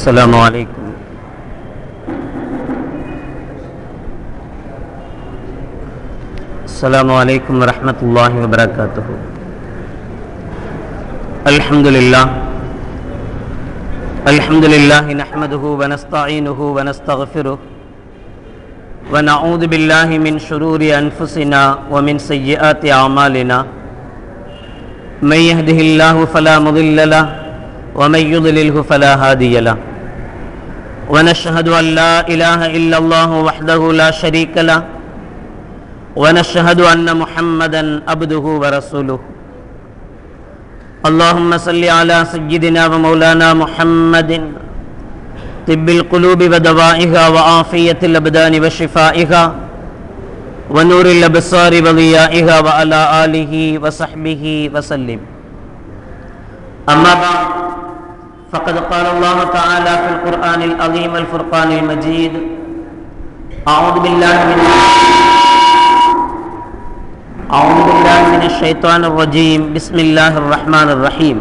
السلام عليكم السلام عليكم ورحمة الله وبركاته الحمد لله الحمد لله نحمده ونستعينه ونستغفره ونعوذ بالله من شرور أنفسنا ومن سيئات أعمالنا من يهده الله فلا مضل له ومن يضلله فلا هادي له ونشهد أن لا إله إلا الله وحده لا شريك له ونشهد أن محمدا عبده ورسوله اللهم صل على سيدنا ومولانا محمد طب القلوب ودوائها وعافية الأبدان وشفائها ونور الأبصار وضيائها وعلى آله وصحبه وسلم أما بعد فقد قال الله تعالى في القرآن العظيم الفرقان المجيد أعوذ بالله من أعوذ بالله من الشيطان الرجيم بسم الله الرحمن الرحيم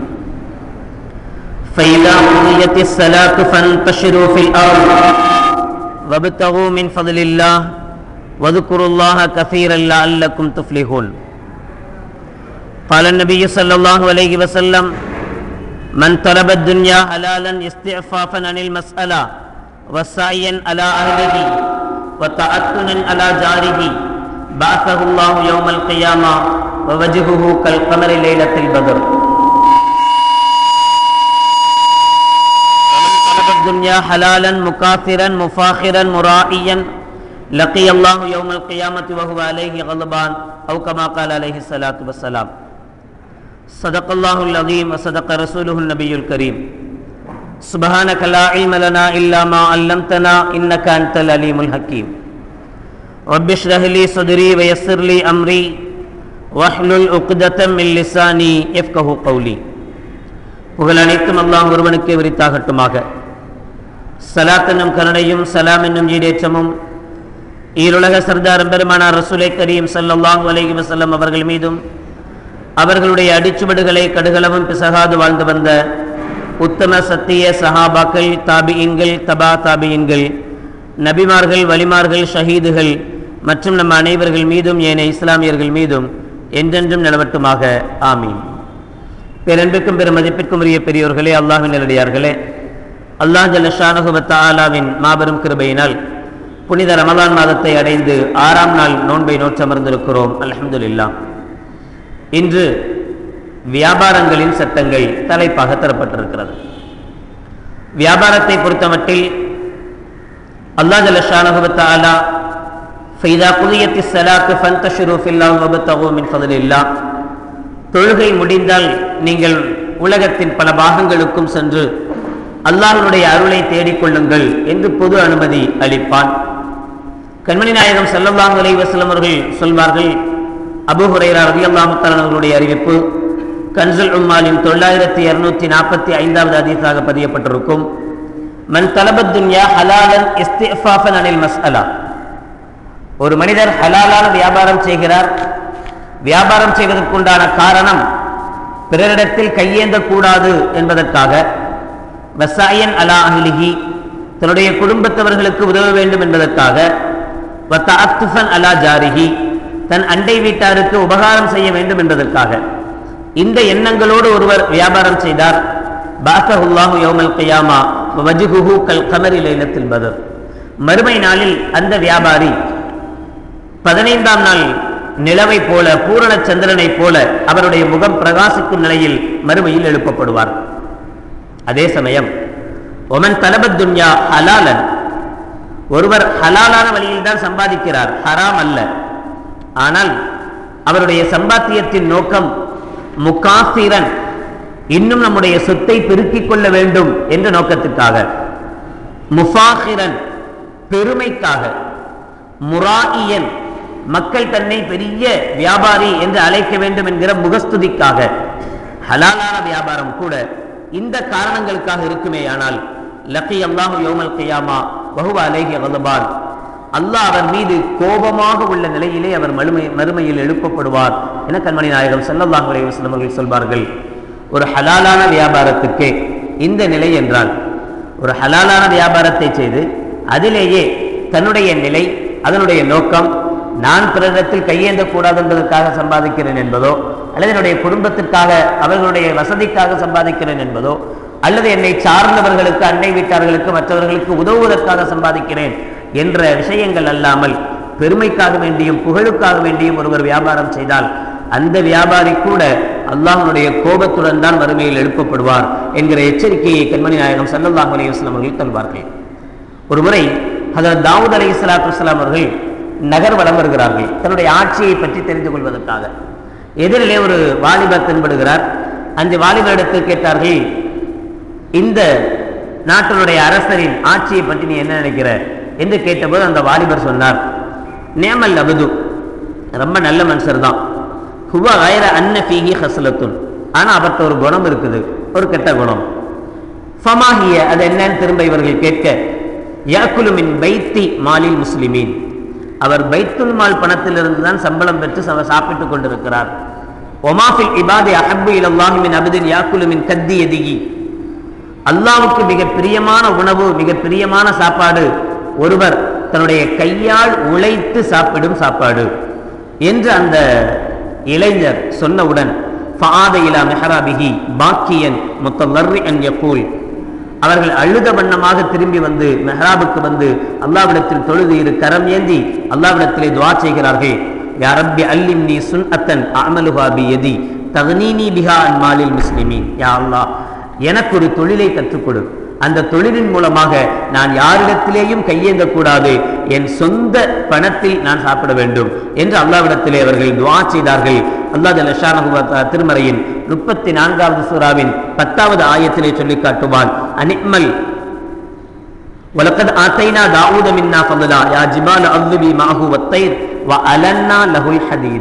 فإذا قضيت الصلاة فانتشروا في الأرض وابتغوا من فضل الله واذكروا الله كثيرا لعلكم تفلحون قال النبي صلى الله عليه وسلم من طلب الدنيا حلالا استعفافا عن المسألة وسعيا على أهله وتعتنا على جاره بعثه الله يوم القيامة ووجهه كالقمر ليلة البدر ومن طلب الدنيا حلالا مكاثرا مفاخرا مرائيا لقي الله يوم القيامة وهو عليه غضبان أو كما قال عليه الصلاة والسلام صدق الله العظيم وصدق رسوله النبي الكريم سبحانك لا علم لنا إلا ما علمتنا إنك أنت العليم الحكيم رب اشرح لي صدري ويسر لي أمري واحلل عقدة من لساني يفقه قولي புகழ் அனைத்தும் அல்லாஹ் ஒருவனுக்கே விரித்தாகட்டுமாக சலாத் என்னும் கருணையும் சலாம் என்னும் ஈடேற்றமும் ஈருலக சர்தார் பெருமானார் ரசூலை கரீம் சல்லல்லாஹு அலைஹி வஸல்லம் அவர்கள் மீதும் அவர்களுடைய அடிச்சுவடுகளை கடுகளவும் பிசகாது வாழ்ந்து வந்த உத்தம சத்திய சஹாபாக்கள் தாபியின்கள் தபா தாபியின்கள் நபிமார்கள் வலிமார்கள் ஷஹீதுகள் மற்றும் நம் அனைவர்கள் மீதும் ஏனைய இஸ்லாமியர்கள் மீதும் என்றென்றும் நிலவட்டுமாக ஆமீன் பேரன்புக்கும் பெரும் மதிப்பிற்கும் உரிய பெரியோர்களே அல்லாஹின் நிலடியார்களே அல்லாஹ் ஜல்லஷானுகுபத்த ஆலாவின் மாபெரும் கிருபையினால் புனித ரமலான் மாதத்தை அடைந்து ஆறாம் நாள் நோன்பை நோற்றமர்ந்திருக்கிறோம் அல்ஹம்துலில்லா இன்று வியாபாரங்களின் சட்டங்கள் தலைப்பாக தரப்பட்டிருக்கிறது வியாபாரத்தை பொறுத்தமட்டில் அல்லாஹ் ஜல்லஷானுகுபத்த ஆலா ஃபைதா குதியத்தி சலாக்கு ஃபந்தஷுரு ஃபில்லா வபத்தகு மின் ஃபதலில்லா தொழுகை முடிந்தால் நீங்கள் உலகத்தின் பல பாகங்களுக்கும் சென்று அல்லாஹனுடைய அருளை தேடிக்கொள்ளுங்கள் என்று பொது அனுமதி அளிப்பான் கண்மணி நாயகம் செல்லல்லாஹு அலை வசலம் அவர்கள் சொல்வார்கள் அபு ஹுரைரா ரவி அல்லாமுத்தாலன் அவர்களுடைய அறிவிப்பு கன்சுல் உம்மாலின் தொள்ளாயிரத்தி இருநூத்தி நாற்பத்தி ஐந்தாவது அதிசாக பதியப்பட்டிருக்கும் மன் தலபத் துன்யா ஹலாலன் இஸ்திஃபாஃபன் அனில் மஸ்அலா ஒரு மனிதர் ஹலாலான வியாபாரம் செய்கிறார் வியாபாரம் செய்வதற்குண்டான காரணம் பிறரிடத்தில் கையேந்த கூடாது என்பதற்காக வசாயன் அலா அஹ்லிஹி தன்னுடைய குடும்பத்தவர்களுக்கு உதவ வேண்டும் என்பதற்காக வத்த அத்துஃபன் அலா ஜாரிஹி தன் அண்டை வீட்டாருக்கு உபகாரம் செய்ய வேண்டும் என்பதற்காக இந்த எண்ணங்களோடு ஒருவர் வியாபாரம் செய்தார் பாசஹுல்லாஹு யௌமல் கியாமா வஜுகுஹு கல் கமரி லைலத்தில் பதர் மறுமை நாளில் அந்த வியாபாரி பதினைந்தாம் நாள் நிலவை போல பூரண சந்திரனை போல அவருடைய முகம் பிரகாசிக்கும் நிலையில் மறுமையில் எழுப்பப்படுவார் அதே சமயம் ஒமன் தலபத் துன்யா ஹலாலன் ஒருவர் ஹலாலான வழியில் தான் சம்பாதிக்கிறார் ஹராம் அல்ல ஆனால் அவருடைய சம்பாத்தியத்தின் நோக்கம் முகாசிரன் இன்னும் நம்முடைய சொத்தை பெருக்கிக் கொள்ள வேண்டும் என்ற நோக்கத்திற்காக முஃபாஹிரன் பெருமைக்காக முராயியன் மக்கள் தன்னை பெரிய வியாபாரி என்று அழைக்க வேண்டும் என்கிற முகஸ்துதிக்காக ஹலாலான வியாபாரம் கூட இந்த காரணங்களுக்காக இருக்குமே ஆனால் லக்கி அல்லாஹு யோமல் கையாமா பகுவ அலேஹி வல்லபான் அல்லாஹ் அவர் மீது கோபமாக உள்ள நிலையிலே அவர் மறுமை மறுமையில் எழுப்பப்படுவார் என கண்மணி நாயகம் ஸல்லல்லாஹு அலைஹி வஸல்லம் அவர்கள் சொல்வார்கள் ஒரு ஹலாலான வியாபாரத்துக்கே இந்த நிலை என்றால் ஒரு ஹலாலான வியாபாரத்தை செய்து அதிலேயே தன்னுடைய நிலை அதனுடைய நோக்கம் நான் பிறரிடத்தில் கையேந்த கூடாது என்பதற்காக சம்பாதிக்கிறேன் என்பதோ அல்லது என்னுடைய குடும்பத்திற்காக அவர்களுடைய வசதிக்காக சம்பாதிக்கிறேன் என்பதோ அல்லது என்னை சார்ந்தவர்களுக்கு அண்டை வீட்டார்களுக்கு மற்றவர்களுக்கு உதவுவதற்காக சம்பாதிக்கிறேன் என்ற விஷயங்கள் அல்லாமல் பெருமைக்காக வேண்டியும் புகழுக்காக வேண்டியும் ஒருவர் வியாபாரம் செய்தால் அந்த வியாபாரி கூட அல்லாஹ்வுடைய கோபத்துடன் தான் வறுமையில் எழுப்பப்படுவார் என்கிற எச்சரிக்கையை கண்மணி நாயகம் சல்லல்லாஹு அலைஹி வஸல்லம் அவர்கள் தருவார்கள் ஒரு முறை ஹதரத் தாவூத் அலைஹி ஸலாத்து வஸலாம் அவர்கள் நகர் வலம் வருகிறார்கள் தன்னுடைய ஆட்சியை பற்றி தெரிந்து கொள்வதற்காக எதிரிலே ஒரு வாலிபர் தென்படுகிறார் அந்த வாலிபரிடத்தில் கேட்டார்கள் இந்த நாட்டினுடைய அரசரின் ஆட்சியை பற்றி நீ என்ன நினைக்கிற என்று கேட்டபோது அந்த வாலிபர் சொன்னார் நேமல் அபது ரொம்ப நல்ல மனுஷர் தான் ஹுவ கயர அன்ன ஃபீஹி ஹஸ்லத்துன் ஆனா அவர்கிட்ட ஒரு குணம் இருக்குது ஒரு கெட்ட குணம் ஃபமாஹிய அது என்னன்னு திரும்ப இவர்கள் கேட்க யாக்குலு மின் பைத்தி மாலில் முஸ்லிமீன் அவர் பைத்துல் மால் பணத்திலிருந்து தான் சம்பளம் பெற்று ச- சாப்பிட்டுக் கொண்டிருக்கிறார் ஒமாஃபில் இபாதி அஹப்பு இலல்லாஹி மின் அபதின் யாக்குலு மின் கத்தி எதிகி அல்லாவுக்கு மிக பிரியமான உணவு மிக பிரியமான சாப்பாடு ஒருவர் தன்னுடைய கையால் உழைத்து சாப்பிடும் சாப்பாடு என்று அந்த இளைஞர் சொன்னவுடன் ஃபாத இலா மெஹராபிஹி பாக்கியன் முத்தல்லர்ரி அன் யக்கூல் அவர்கள் அழுத வண்ணமாக திரும்பி வந்து மெஹராபுக்கு வந்து அல்லாவிடத்தில் தொழுது இரு கரம் ஏந்தி அல்லாவிடத்திலே துவா செய்கிறார்கள் யா ரப்பி அல்லிம்னி சுன்அத்தன் அமலுஹா பி யதி தகனீனி பிஹா அன் மாலில் முஸ்லிமீன் யா அல்லாஹ் எனக்கு ஒரு தொழிலை கற்றுக் கொடு அந்த தொழிலின் மூலமாக நான் யாரிடத்திலேயும் கையேந்த கூடாது என் சொந்த பணத்தில் நான் சாப்பிட வேண்டும் என்று அல்லாவிடத்திலே அவர்கள் துஆ செய்தார்கள் அல்லாஹ் ஜல்ல ஷானஹு வ தஆலா திருமறையின் முப்பத்தி நான்காவது சூறாவின் பத்தாவது ஆயத்திலே சொல்லி காட்டுவான் அனிமல் وَلَقَدْ آتَيْنَا دَاوُودَ مِنَّا فَضْلًا يَا جِبَالُ أَوْلِبِي مَعَهُ وَالطَّيْرَ وَأَلَنَّا لَهُ الْحَدِيدَ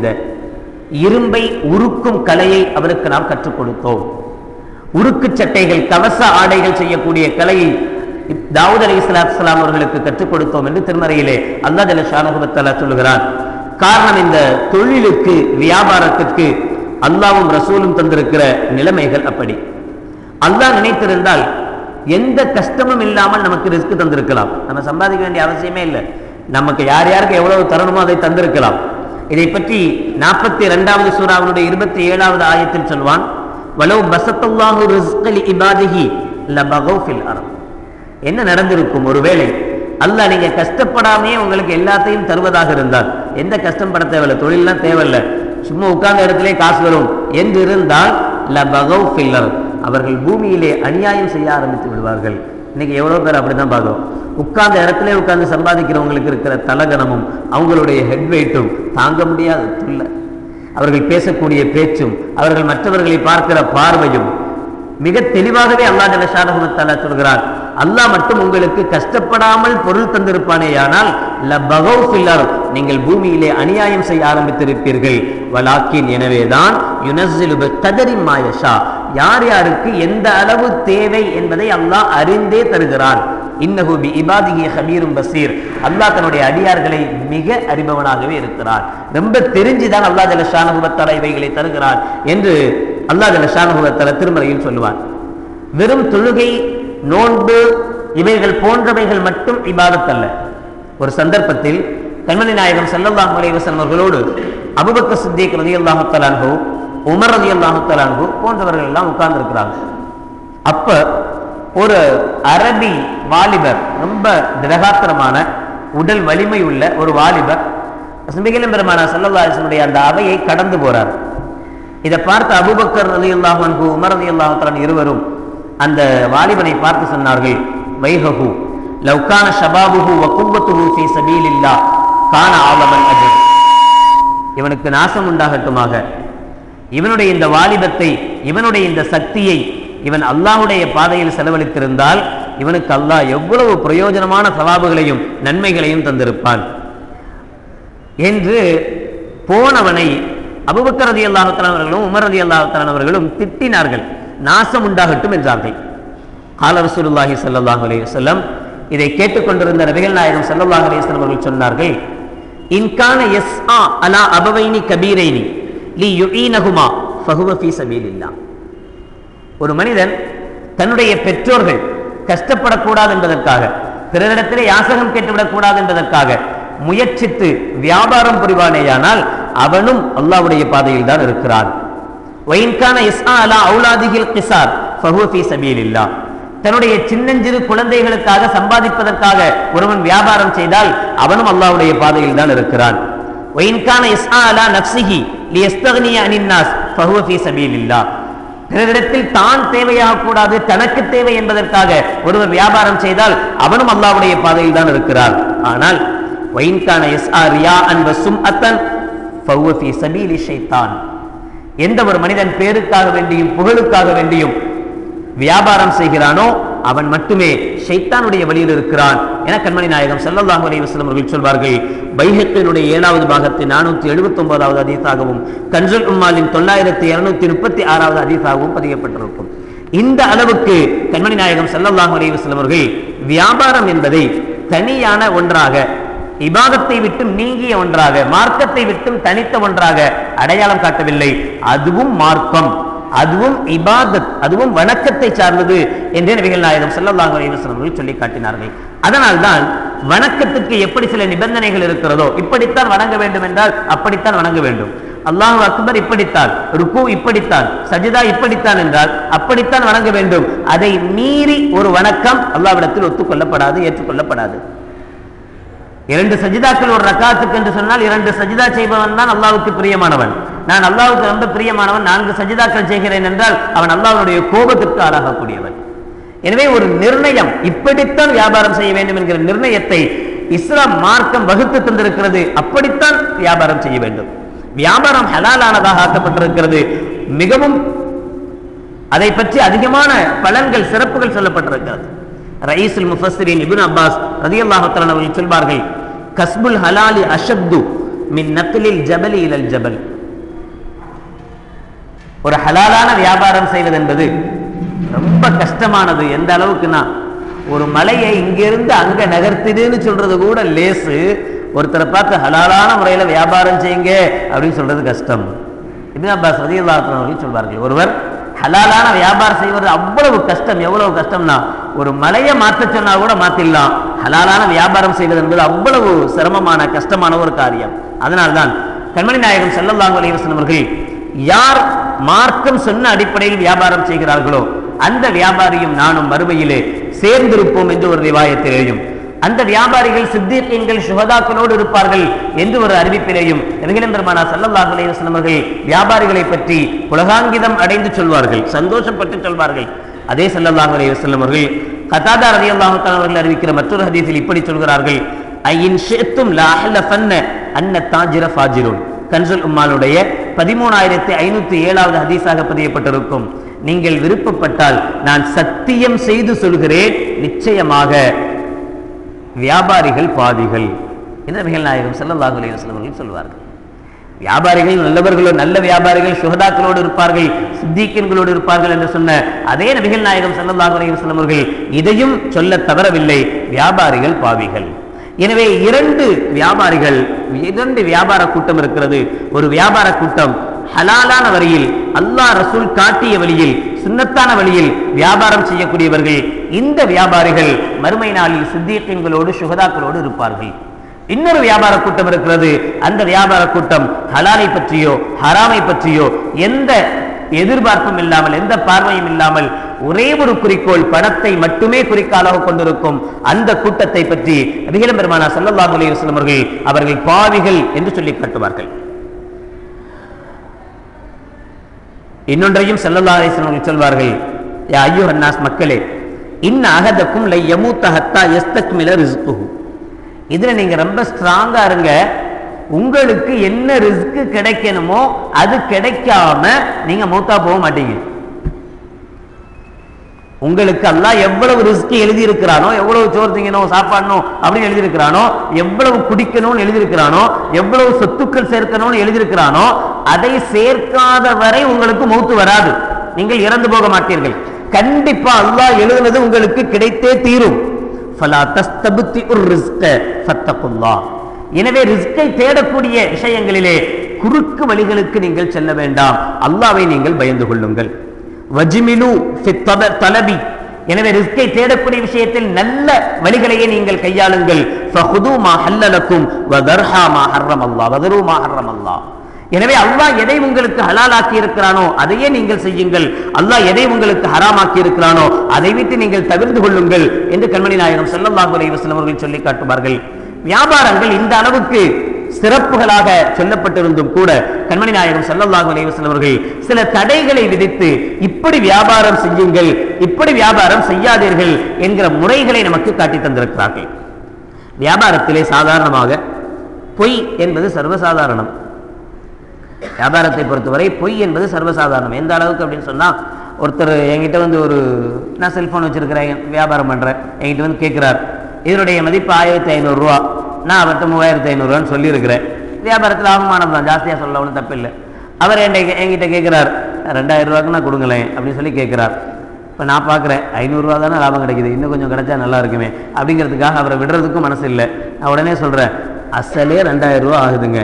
இரும்பை உருக்கும் கலையை அவருக்கு நாம் கற்றுக் கொடுத்தோம் உருக்கு சட்டைகள் கவச ஆடைகள் செய்யக்கூடிய கலையை தாவூத் அலி இஸ்லாத்துலாம் அவர்களுக்கு கற்றுக் கொடுத்தோம் என்று திருமறையிலே அல்லாஹ் ஜல்ல ஷானஹு வ தஆலா சொல்லுகிறான் காரணம் இந்த தொழிலுக்கு வியாபாரத்திற்கு அல்லாவும் ரசூலும் தந்திருக்கிற நிலைமைகள் அப்படி அல்லாஹ் நினைத்திருந்தால் எந்த கஷ்டமும் இல்லாமல் நமக்கு ரிஸ்க் தந்திருக்கலாம் நம்ம சம்பாதிக்க வேண்டிய அவசியமே இல்லை நமக்கு யார் யாருக்கு எவ்வளவு தரணுமோ அதை தந்திருக்கலாம் இதை பற்றி நாற்பத்தி இரண்டாவது சூறாவினுடைய இருபத்தி ஏழாவது ஆயத்தில் சொல்வான் வலவு பசத்தல்லாஹு ரிஸ்கலி இபாதிஹி லபகவ் ஃபில் அர்த் என்ன நடந்திருக்கும் ஒருவேளை அல்லாஹ் நீங்க கஷ்டப்படாமையே உங்களுக்கு எல்லாத்தையும் தருவதாக இருந்தால் எந்த கஷ்டம் பட தேவையில்ல தொழில்லாம் தேவையில்ல சும்மா உட்கார்ந்த இடத்திலே காசு வரும் என்று இருந்தால் லபகவ் ஃபில் அர்த் அவர்கள் பூமியிலே அநியாயம் செய்ய ஆரம்பித்து விடுவார்கள் இன்னைக்கு எவ்வளவு பேர் அப்படிதான் பார்க்கிறோம் உட்கார்ந்த இடத்திலே உட்கார்ந்து சம்பாதிக்கிறவங்களுக்கு இருக்கிற தலகணமும் அவங்களுடைய ஹெட் வெயிட்டும் தாங்க முடியாத துள்ள அவர்கள் பேசக்கூடிய பேச்சும் அவர்கள் மற்றவர்களை பார்க்கிற பார்வையும் மிக தெளிவாகவே அல்லாஹ் ஜலஷானகுமத்தாலா சொல்கிறார் அல்லாஹ் மட்டும் உங்களுக்கு கஷ்டப்படாமல் பொருள் தந்திருப்பானேயானால் லபகவ் ஃபில்லர் நீங்கள் பூமியிலே அநியாயம் செய்ய ஆரம்பித்திருப்பீர்கள் வலாக்கின் எனவேதான் யுனஸ்ஸிலு பிகதரி மாயஷா யார் யாருக்கு எந்த அளவு தேவை என்பதை அல்லாஹ் அறிந்தே தருகிறான் இன்னஹு பி இபாதிஹி ஹபீரும் பசீர் அல்லாஹ் தன்னுடைய அடியார்களை மிக அறிபவனாகவே இருக்கிறார் ரொம்ப தெரிஞ்சுதான் அல்லாஹ் ஜல ஷானுபத்தால இவைகளை தருகிறார் என்று அல்லாஹ் ஜல ஷானுபத்தால திருமறையில் சொல்லுவார் வெறும் தொழுகை நோன்பு இவைகள் போன்றவைகள் மட்டும் இபாதத் அல்ல ஒரு சந்தர்ப்பத்தில் கண்மணி நாயகம் ஸல்லல்லாஹு அலைஹி வஸல்லம் அவர்களோடு அபூபக்கர் சித்திக் ரலியல்லாஹு தஆலா அன்ஹு உமர் ரலியல்லாஹு தஆலா அன்ஹு போன்றவர்கள் எல்லாம் உட்கார்ந்து இருக்கிறாங்க அப்ப ஒரு அரபி வாலிபர் ரொம்ப திரகாத்திரமான உடல் வலிமை உள்ள ஒரு வாலிபர் மிகிலும் பெருமான சல்லல்லாஹுடைய அந்த அவையை கடந்து போறார் இதை பார்த்த அபூபக்கர் ரலி அல்லாஹு அன்ஹு உமர் ரலி அல்லாஹு இருவரும் அந்த வாலிபனை பார்த்து சொன்னார்கள் வைஹகு லவ்கான ஷபாபுஹு வ குவ்வத்துஹு ஃபீ சபீலில்லாஹ் கான ஆலமல் அஜர் இவனுக்கு நாசம் உண்டாகட்டுமாக இவனுடைய இந்த வாலிபத்தை இவனுடைய இந்த சக்தியை இவன் அல்லாஹ்வுடைய பாதையில் செலவழித்திருந்தால் இவனுக்கு அல்லாஹ் எவ்வளவு பிரயோஜனமான சவாபுகளையும் நன்மைகளையும் தந்திருப்பான் என்று போனவனை அபுபக்கர் ரதி அல்லாஹுத்தலானவர்களும் உமர் ரதி அல்லாஹுத்தலானவர்களும் திட்டினார்கள் நாசம் உண்டாகட்டும் என்றார்கள் கால ரசூலுல்லாஹி ஸல்லல்லாஹு அலைஹி வஸல்லம் இதை கேட்டுக்கொண்டிருந்த நபிகள் நாயகம் ஸல்லல்லாஹு அலைஹி வஸல்லம் அவர்கள் சொன்னார்கள் இன்கான யஸ்ஆ அலா அபவைனி கபீரைனி லி யுஈனஹுமா ஃபஹுவ ஃபீ சபீலில்லாஹ் ஒரு மனிதன் தன்னுடைய பெற்றோர்கள் கஷ்டப்படக்கூடாது என்பதற்காக பிறரிடத்திலே யாசகம் கேட்டுவிடக் கூடாது என்பதற்காக முயற்சித்து வியாபாரம் புரிவானேயானால் அவனும் அல்லாஹ்வுடைய பாதையில் தான் இருக்கிறான் ஒயின்கான இஸ்ஆ அலா அவுலாதிகில் கிசார் ஃபஹுவ ஃபீ சபீலில்லாஹ் தன்னுடைய சின்னஞ்சிறு குழந்தைகளுக்காக சம்பாதிப்பதற்காக ஒருவன் வியாபாரம் செய்தால் அவனும் அல்லாஹ்வுடைய பாதையில் தான் இருக்கிறான் ஒயின்கான இஸ்ஆ அலா நஃப்ஸிஹி லியஸ்தக்னிய அனின் நாஸ் ஃபஹுவ ஃபீ சபீலில்லாஹ் பிறரிடத்தில் தான் தேவையாக கூடாது தனக்கு தேவை என்பதற்காக ஒருவர் வியாபாரம் செய்தால் அவனும் அல்லாஹ்வுடைய பாதையில் தான் இருக்கிறான் ஆனால் ஒயின்கான இஸ்ஆ ரியா அன் வசும் அத்தன் ஃபஹுவ ஃபீ சபீலி ஷைத்தான் எந்த ஒரு மனிதன் பேருக்காக வேண்டியும் புகழுக்காக வேண்டியும் வியாபாரம் செய்கிறானோ அவன் மட்டுமே ஷைத்தானுடைய வழியில் இருக்கிறான் என கண்மணி நாயகம் ஸல்லல்லாஹு அலைஹி வஸல்லம் அவர்கள் சொல்வார்கள் பைஹக்கினுடைய ஏழாவது பாகத்தின் நானூற்றி எழுபத்தி ஒன்பதாவது அதீசாகவும் கன்சுல் உம்மாலின் தொள்ளாயிரத்தி இருநூத்தி முப்பத்தி ஆறாவது அதீசாகவும் பதியப்பட்டிருக்கும் இந்த அளவுக்கு கண்மணி நாயகம் ஸல்லல்லாஹு அலைஹி வஸல்லம் அவர்கள் வியாபாரம் என்பதை தனியான ஒன்றாக இபாதத்தை விட்டும் நீங்கிய ஒன்றாக மார்க்கத்தை விட்டும் தனித்த ஒன்றாக அடையாளம் காட்டவில்லை அதுவும் மார்க்கம் அதுவும் இபாதத் அதுவும் வணக்கத்தை சார்ந்தது என்றே நபிகள் நாயகம் ஸல்லல்லாஹு அலைஹி வஸல்லம் அவர்கள் சொல்லி காட்டினார்கள் அதனால்தான் வணக்கத்துக்கு எப்படி சில நிபந்தனைகள் இருக்கிறதோ இப்படித்தான் வணங்க வேண்டும் என்றால் அப்படித்தான் வணங்க வேண்டும் அல்லாஹ் அக்பர் இப்படித்தான் ருக்கு இப்படித்தான் சஜிதா இப்படித்தான் என்றால் அப்படித்தான் வணங்க வேண்டும் அதை மீறி ஒரு வணக்கம் அல்லாஹ்விடத்தில் ஒத்துக்கொள்ளப்படாது ஏற்றுக்கொள்ளப்படாது இரண்டு சஜிதாக்கள் ஒரு ரக்காத்துக்கு என்று சொன்னால் இரண்டு சஜிதா செய்பவன் தான் அல்லாவுக்கு பிரியமானவன் நான் அல்லாவுக்கு ரொம்ப பிரியமானவன் நான்கு சஜிதாக்கள் செய்கிறேன் என்றால் அவன் அல்லாஹ்வுடைய கோபத்திற்கு ஆளாகக்கூடியவன் எனவே ஒரு நிர்ணயம் இப்படித்தான் வியாபாரம் செய்ய வேண்டும் என்கிற நிர்ணயத்தை இஸ்லாம் மார்க்கம் வகுத்து தந்திருக்கிறது அப்படித்தான் வியாபாரம் செய்ய வேண்டும் வியாபாரம் ஹலாலானதாக ஆக்கப்பட்டிருக்கிறது மிகவும் அதை பற்றி அதிகமான பலன்கள் சிறப்புகள் சொல்லப்பட்டிருக்கிறது ரயீசுல் முஃபஸ்ஸிரின் இப்னு அப்பாஸ் ரலியல்லாஹு தஆலா அவர்கள் சொல்வார்கள் கஸ்புல் ஹலாலி அஷத்து மின் நக்லில் ஜபலி இலல் ஜபல் ஒரு ஹலாலான வியாபாரம் செய்வது என்பது ரொம்ப கஷ்டமானது எந்த அளவுக்குன்னா ஒரு மலையை இங்கிருந்து அங்க நகர்த்திடுன்னு சொல்றது கூட லேசு ஒருத்தரை பார்த்து ஹலாலான முறையில வியாபாரம் செய்யுங்க அப்படின்னு சொல்றது கஷ்டம் இப்னு அப்பாஸ் ரலியல்லாஹு தஆலா அவர்கள் சொல்வார்கள் ஒருவர் ஹலாலான வியாபாரம் செய்வது அவ்வளவு கஷ்டம் எவ்வளவு கஷ்டம்னா ஒரு மலையை மாற்ற சொன்னா கூட மாத்திடலாம் ஹலாலான வியாபாரம் செய்வது என்பது அவ்வளவு சிரமமான கஷ்டமான ஒரு காரியம் அதனால்தான் கண்மணி நாயகம் ஸல்லல்லாஹு அலைஹி வஸல்லம் அவர்கள் யார் மார்க்கம் சொன்ன அடிப்படையில் வியாபாரம் செய்கிறார்களோ அந்த வியாபாரியும் நானும் மறுமையிலே சேர்ந்திருப்போம் என்று ஒரு ரிவாயத்திலேயும் அந்த வியாபாரிகள் சித்தீக்கீன்கள் சுகதாக்களோடு இருப்பார்கள் என்று ஒரு அறிவிப்பிலேயும் நபிகள் பெருமானா ஸல்லல்லாஹு அலைஹி வஸல்லம் அவர்கள் வியாபாரிகளை பற்றி உலகாங்கிதம் அடைந்து சொல்வார்கள் சந்தோஷப்பட்டு சொல்வார்கள் அதே ஸல்லல்லாஹு அலைஹி வஸல்லம் அவர்கள் கதாதா ரலியல்லாஹு தஆலா அவர்கள் அறிவிக்கிற மற்றொரு ஹதீஸில் இப்படி சொல்கிறார்கள் ஐன் ஷித்தும் லா அஹ்லஃபன்ன அன்ன தாஜிர ஃபாஜிருன் கன்சுல் உம்மானுடைய பதிமூணாயிரத்தி ஐநூத்தி ஏழாவது ஹதீஸாக பதியப்பட்டிருக்கும் நீங்கள் விருப்பப்பட்டால் நான் சத்தியம் செய்து சொல்கிறேன் நிச்சயமாக வியாபாரிகள் பாவிகள் என்று நபிகள் நாயகம் ஸல்லல்லாஹு அலைஹி வஸல்லம் அவர்கள் சொல்வார்கள் வியாபாரிகள் நல்லவர்களோ நல்ல வியாபாரிகள் சுகதாக்களோடு இருப்பார்கள் சித்திகன்களோடு இருப்பார்கள் என்று சொன்ன அதே நபிகள் நாயகம் ஸல்லல்லாஹு அலைஹி வஸல்லம் அவர்கள் இதையும் சொல்ல தவறவில்லை வியாபாரிகள் பாவிகள் எனவே இரண்டு வியாபாரிகள் இரண்டு வியாபார கூட்டம் இருக்கிறது ஒரு வியாபார கூட்டம் ஹலாலான வழியில் அல்லாஹ் ரசூல் காட்டிய வழியில் சுன்னத்தான வழியில் வியாபாரம் செய்யக்கூடியவர்கள் இந்த வியாபாரிகள் மறுமை நாளில் சித்தியக்கங்களோடு சுகதாக்களோடு இருப்பார்கள் இன்னொரு வியாபார கூட்டம் இருக்கிறது அந்த வியாபார கூட்டம் ஹலாலை பற்றியோ ஹராமை பற்றியோ எந்த எதிர்பார்ப்பும் இல்லாமல் எந்த பார்வையும் இல்லாமல் ஒரே ஒரு குறிக்கோள் பணத்தை மட்டுமே குறிக்காலாக கொண்டிருக்கும் அந்த கூட்டத்தை பற்றி நபிகள் பெருமானா ஸல்லல்லாஹு அலைஹி வஸல்லம் அவர்கள் அவர்கள் பாவிகள் என்று சொல்லி காட்டுவார்கள் இன்னொன்றையும் ஸல்லல்லாஹு அலைஹி வஸல்லம் அவர்கள் சொல்வார்கள் யா ஐயுஹன் நாஸ் மக்களே இன்ன அகதக்கும் லை யமூத்த ஹத்தா யஸ்தக்மில ரிஸ்குஹு இதுல நீங்க ரொம்ப ஸ்ட்ராங்கா இருங்க உங்களுக்கு என்ன ரிஸ்க் கிடைக்கணுமோ அது கிடைக்காம நீங்க மூத்தா போக மாட்டீங்க உங்களுக்கு அல்லாஹ் எவ்வளவு ரிஸ்க் எழுதி இருக்கிறானோ எவ்வளவு சோறு திங்கணும் சாப்பாடணும் அப்படின்னு எழுதி இருக்கிறானோ எவ்வளவு குடிக்கணும்னு எழுதி இருக்கிறானோ எவ்வளவு சொத்துக்கள் சேர்க்கணும்னு எழுதி இருக்கிறானோ அதை சேர்க்காத வரை உங்களுக்கு மூத்து வராது நீங்கள் இறந்து போக மாட்டீர்கள் கண்டிப்பா அல்லாஹ் எழுதுனது உங்களுக்கு கிடைத்தே தீரும் ஃபலா தஸ்தபுத்தி உர் ரிஸ்க ஃபத்தகுல்லாஹ் எனவே ரிஸ்கை தேடக்கூடிய விஷயங்களிலே குறுக்கு வழிகளுக்கு நீங்கள் செல்ல வேண்டாம் அல்லாவை நீங்கள் பயந்து கொள்ளுங்கள் வஜிமிலு ஃபி தப- தலபி எனவே ரிஸ்கை தேடக்கூடிய விஷயத்தில் நல்ல வழிகளையே நீங்கள் கையாளுங்கள் ஃபஹுது மா ஹல்லலக்கும் வதர்ஹா மா ஹர்ரமல்லாஹ் வதரு மா ஹர்ரமல்லாஹ் எனவே அல்லாஹ் எதை உங்களுக்கு ஹலாலாக்கி இருக்கிறானோ அதையே நீங்கள் செய்யுங்கள் அல்லாஹ் எதை உங்களுக்கு ஹராமாக்கி இருக்கிறானோ அதை விட்டு நீங்கள் தவிர்த்து கொள்ளுங்கள் என்று கண்மணி நாயகம் ஸல்லல்லாஹு அலைஹி வஸல்லம் அவர்கள் சொல்லி காட்டுவார்கள் வியாபாரங்கள் இந்த அளவுக்கு சிறப்புகளாக சொல்லப்பட்டிருந்தும் கூட கண்மணி நாயகம் ஸல்லல்லாஹு அலைஹி வஸல்லம் அவர்கள் சில தடைகளை விதித்து இப்படி வியாபாரம் செய்யுங்கள் இப்படி வியாபாரம் செய்யாதீர்கள் என்கிற முறைகளை நமக்கு காட்டி தந்திருக்கிறார்கள் வியாபாரத்திலே சாதாரணமாக பொய் என்பது சர்வசாதாரணம் வியாபாரத்தை பொறுத்தவரை பொய் என்பது சர்வசாதாரணம் எந்த அளவுக்கு அப்படின்னு சொன்னா ஒருத்தர் என்கிட்ட வந்து ஒரு நான் செல்போன் வச்சிருக்கிறேன் வியாபாரம் பண்றேன் என்கிட்ட வந்து கேட்கிறார் இதனுடைய மதிப்பு ஆயிரத்தி ஐநூறுரூவா நான் அவர்கிட்ட மூவாயிரத்தி ஐநூறுரூவான்னு சொல்லியிருக்கிறேன் வியாபாரத்தில் லாபமானது தான் ஜாஸ்தியாக சொல்ல ஒன்றும் தப்பு இல்லை அவர் என்கிட்ட என்கிட்ட கேட்குறார் ரெண்டாயிரம் ரூபாய்க்கு நான் கொடுங்களேன் அப்படின்னு சொல்லி கேட்குறார் இப்போ நான் பார்க்குறேன் ஐநூறுரூவா தானே லாபம் கிடைக்குது இன்னும் கொஞ்சம் கிடைச்சா நல்லா இருக்குமே அப்படிங்கிறதுக்காக அவரை விடுறதுக்கும் மனசு இல்லை நான் உடனே சொல்கிறேன் அசலே ரெண்டாயிரம் ரூபா ஆகுதுங்க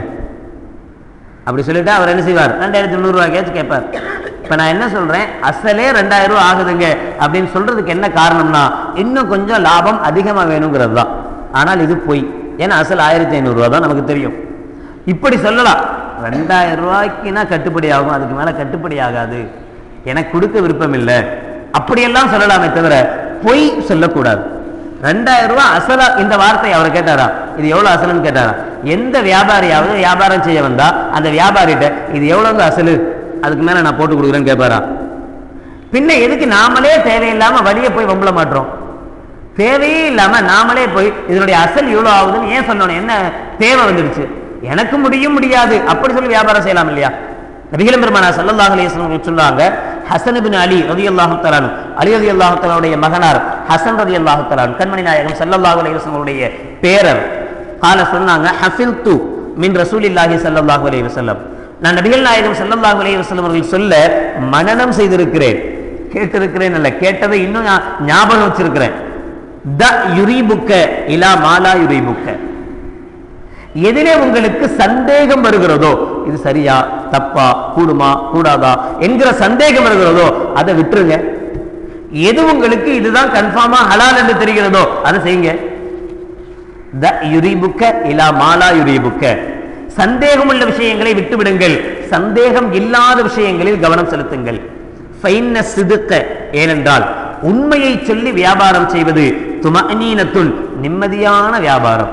அப்படி சொல்லிட்டு அவர் என்ன செய்வார் ரெண்டாயிரத்தி முந்நூறுவாய்க்காச்சும் கேட்பார் இப்போ நான் என்ன சொல்றேன் அசலே ரெண்டாயிரம் ரூபா ஆகுதுங்க அப்படின்னு சொல்றதுக்கு என்ன காரணம்னா இன்னும் கொஞ்சம் லாபம் அதிகமாக வேணுங்கிறது தான் ஆனால் இது பொய் ஏன்னா அசல் ஆயிரத்தி ஐநூறுரூவா தான் நமக்கு தெரியும் இப்படி சொல்லலாம் ரெண்டாயிரம் ரூபாய்க்குனா கட்டுப்படி ஆகும் அதுக்கு மேலே கட்டுப்படி ஆகாது எனக்கு கொடுக்க விருப்பம் இல்லை அப்படியெல்லாம் சொல்லலாமே தவிர பொய் சொல்லக்கூடாது ரெண்டாயிரம் ரூபாய் அசலா இந்த வார்த்தை அவர் கேட்டாரா இது எவ்வளவு அசலுன்னு கேட்டாரா எந்த வியாபாரியாவது வியாபாரம் செய்ய வந்தா அந்த வியாபாரிகிட்ட இது எவ்வளவு அசலு அதுக்கு மேல நான் போட்டு கொடுக்குறேன்னு கேட்பாரா பின்ன எதுக்கு நாமளே தேவையில்லாம வழிய போய் வம்பள மாட்டோம் தேவையே இல்லாம நாமளே போய் இதனுடைய அசல் இவ்வளவு ஆகுதுன்னு ஏன் சொல்லணும் என்ன தேவை வந்துடுச்சு எனக்கு முடியும் முடியாது அப்படி சொல்லி வியாபாரம் செய்யலாம் இல்லையா நபிகள் பெருமானா ஸல்லல்லாஹு அலைஹி வஸல்லம் அவர்கள் சொல்றாங்க ஹசன் இப்னு அலி ரலியல்லாஹு தஆலா அலி ரலியல்லாஹு தஆலாவுடைய மகனார் ஹசன் ரலியல்லாஹு தஆலா கண்மணி நாயகம் ஸல்லல்லாஹு அலைஹி வஸல்லம் அவருடைய பேரர் கால சொன்னாங்க ஹஃபில்து மின் ரசூலில்லாஹி ஸல்லல்லாஹு அலைஹி வஸல்லம் நான் நபிகள் நாயகம் ஸல்லல்லாஹு அலைஹி வஸல்லம் அவர்கள் சொல்ல மனனம் செய்திருக்கிறேன் கேட்டிருக்கிறேன் அல்ல கேட்டதை இன்னும் ஞா- ஞாபகம் வச்சிருக்கிறேன் த யுரீபுக்க இலா மாலா யுரீபுக்க எதிலே உங்களுக்கு சந்தேகம் வருகிறதோ இது சரியா தப்பா கூடுமா கூடாதா என்கிற சந்தேகம் வருகிறதோ அதை விட்டுருங்க எது உங்களுக்கு இதுதான் கன்ஃபார்மா ஹலால் என்று தெரிகிறதோ அதை செய்யுங்க த யுரிபுக்க இலா மாலா யுரிபுக்க சந்தேகம் உள்ள விஷயங்களை விட்டு விடுங்கள் சந்தேகம் இல்லாத விஷயங்களில் கவனம் செலுத்துங்கள் ஃபைன்ன சிதுக்க ஏனென்றால் உண்மையை சொல்லி வியாபாரம் செய்வது துமனீனத்துன் நிம்மதியான வியாபாரம்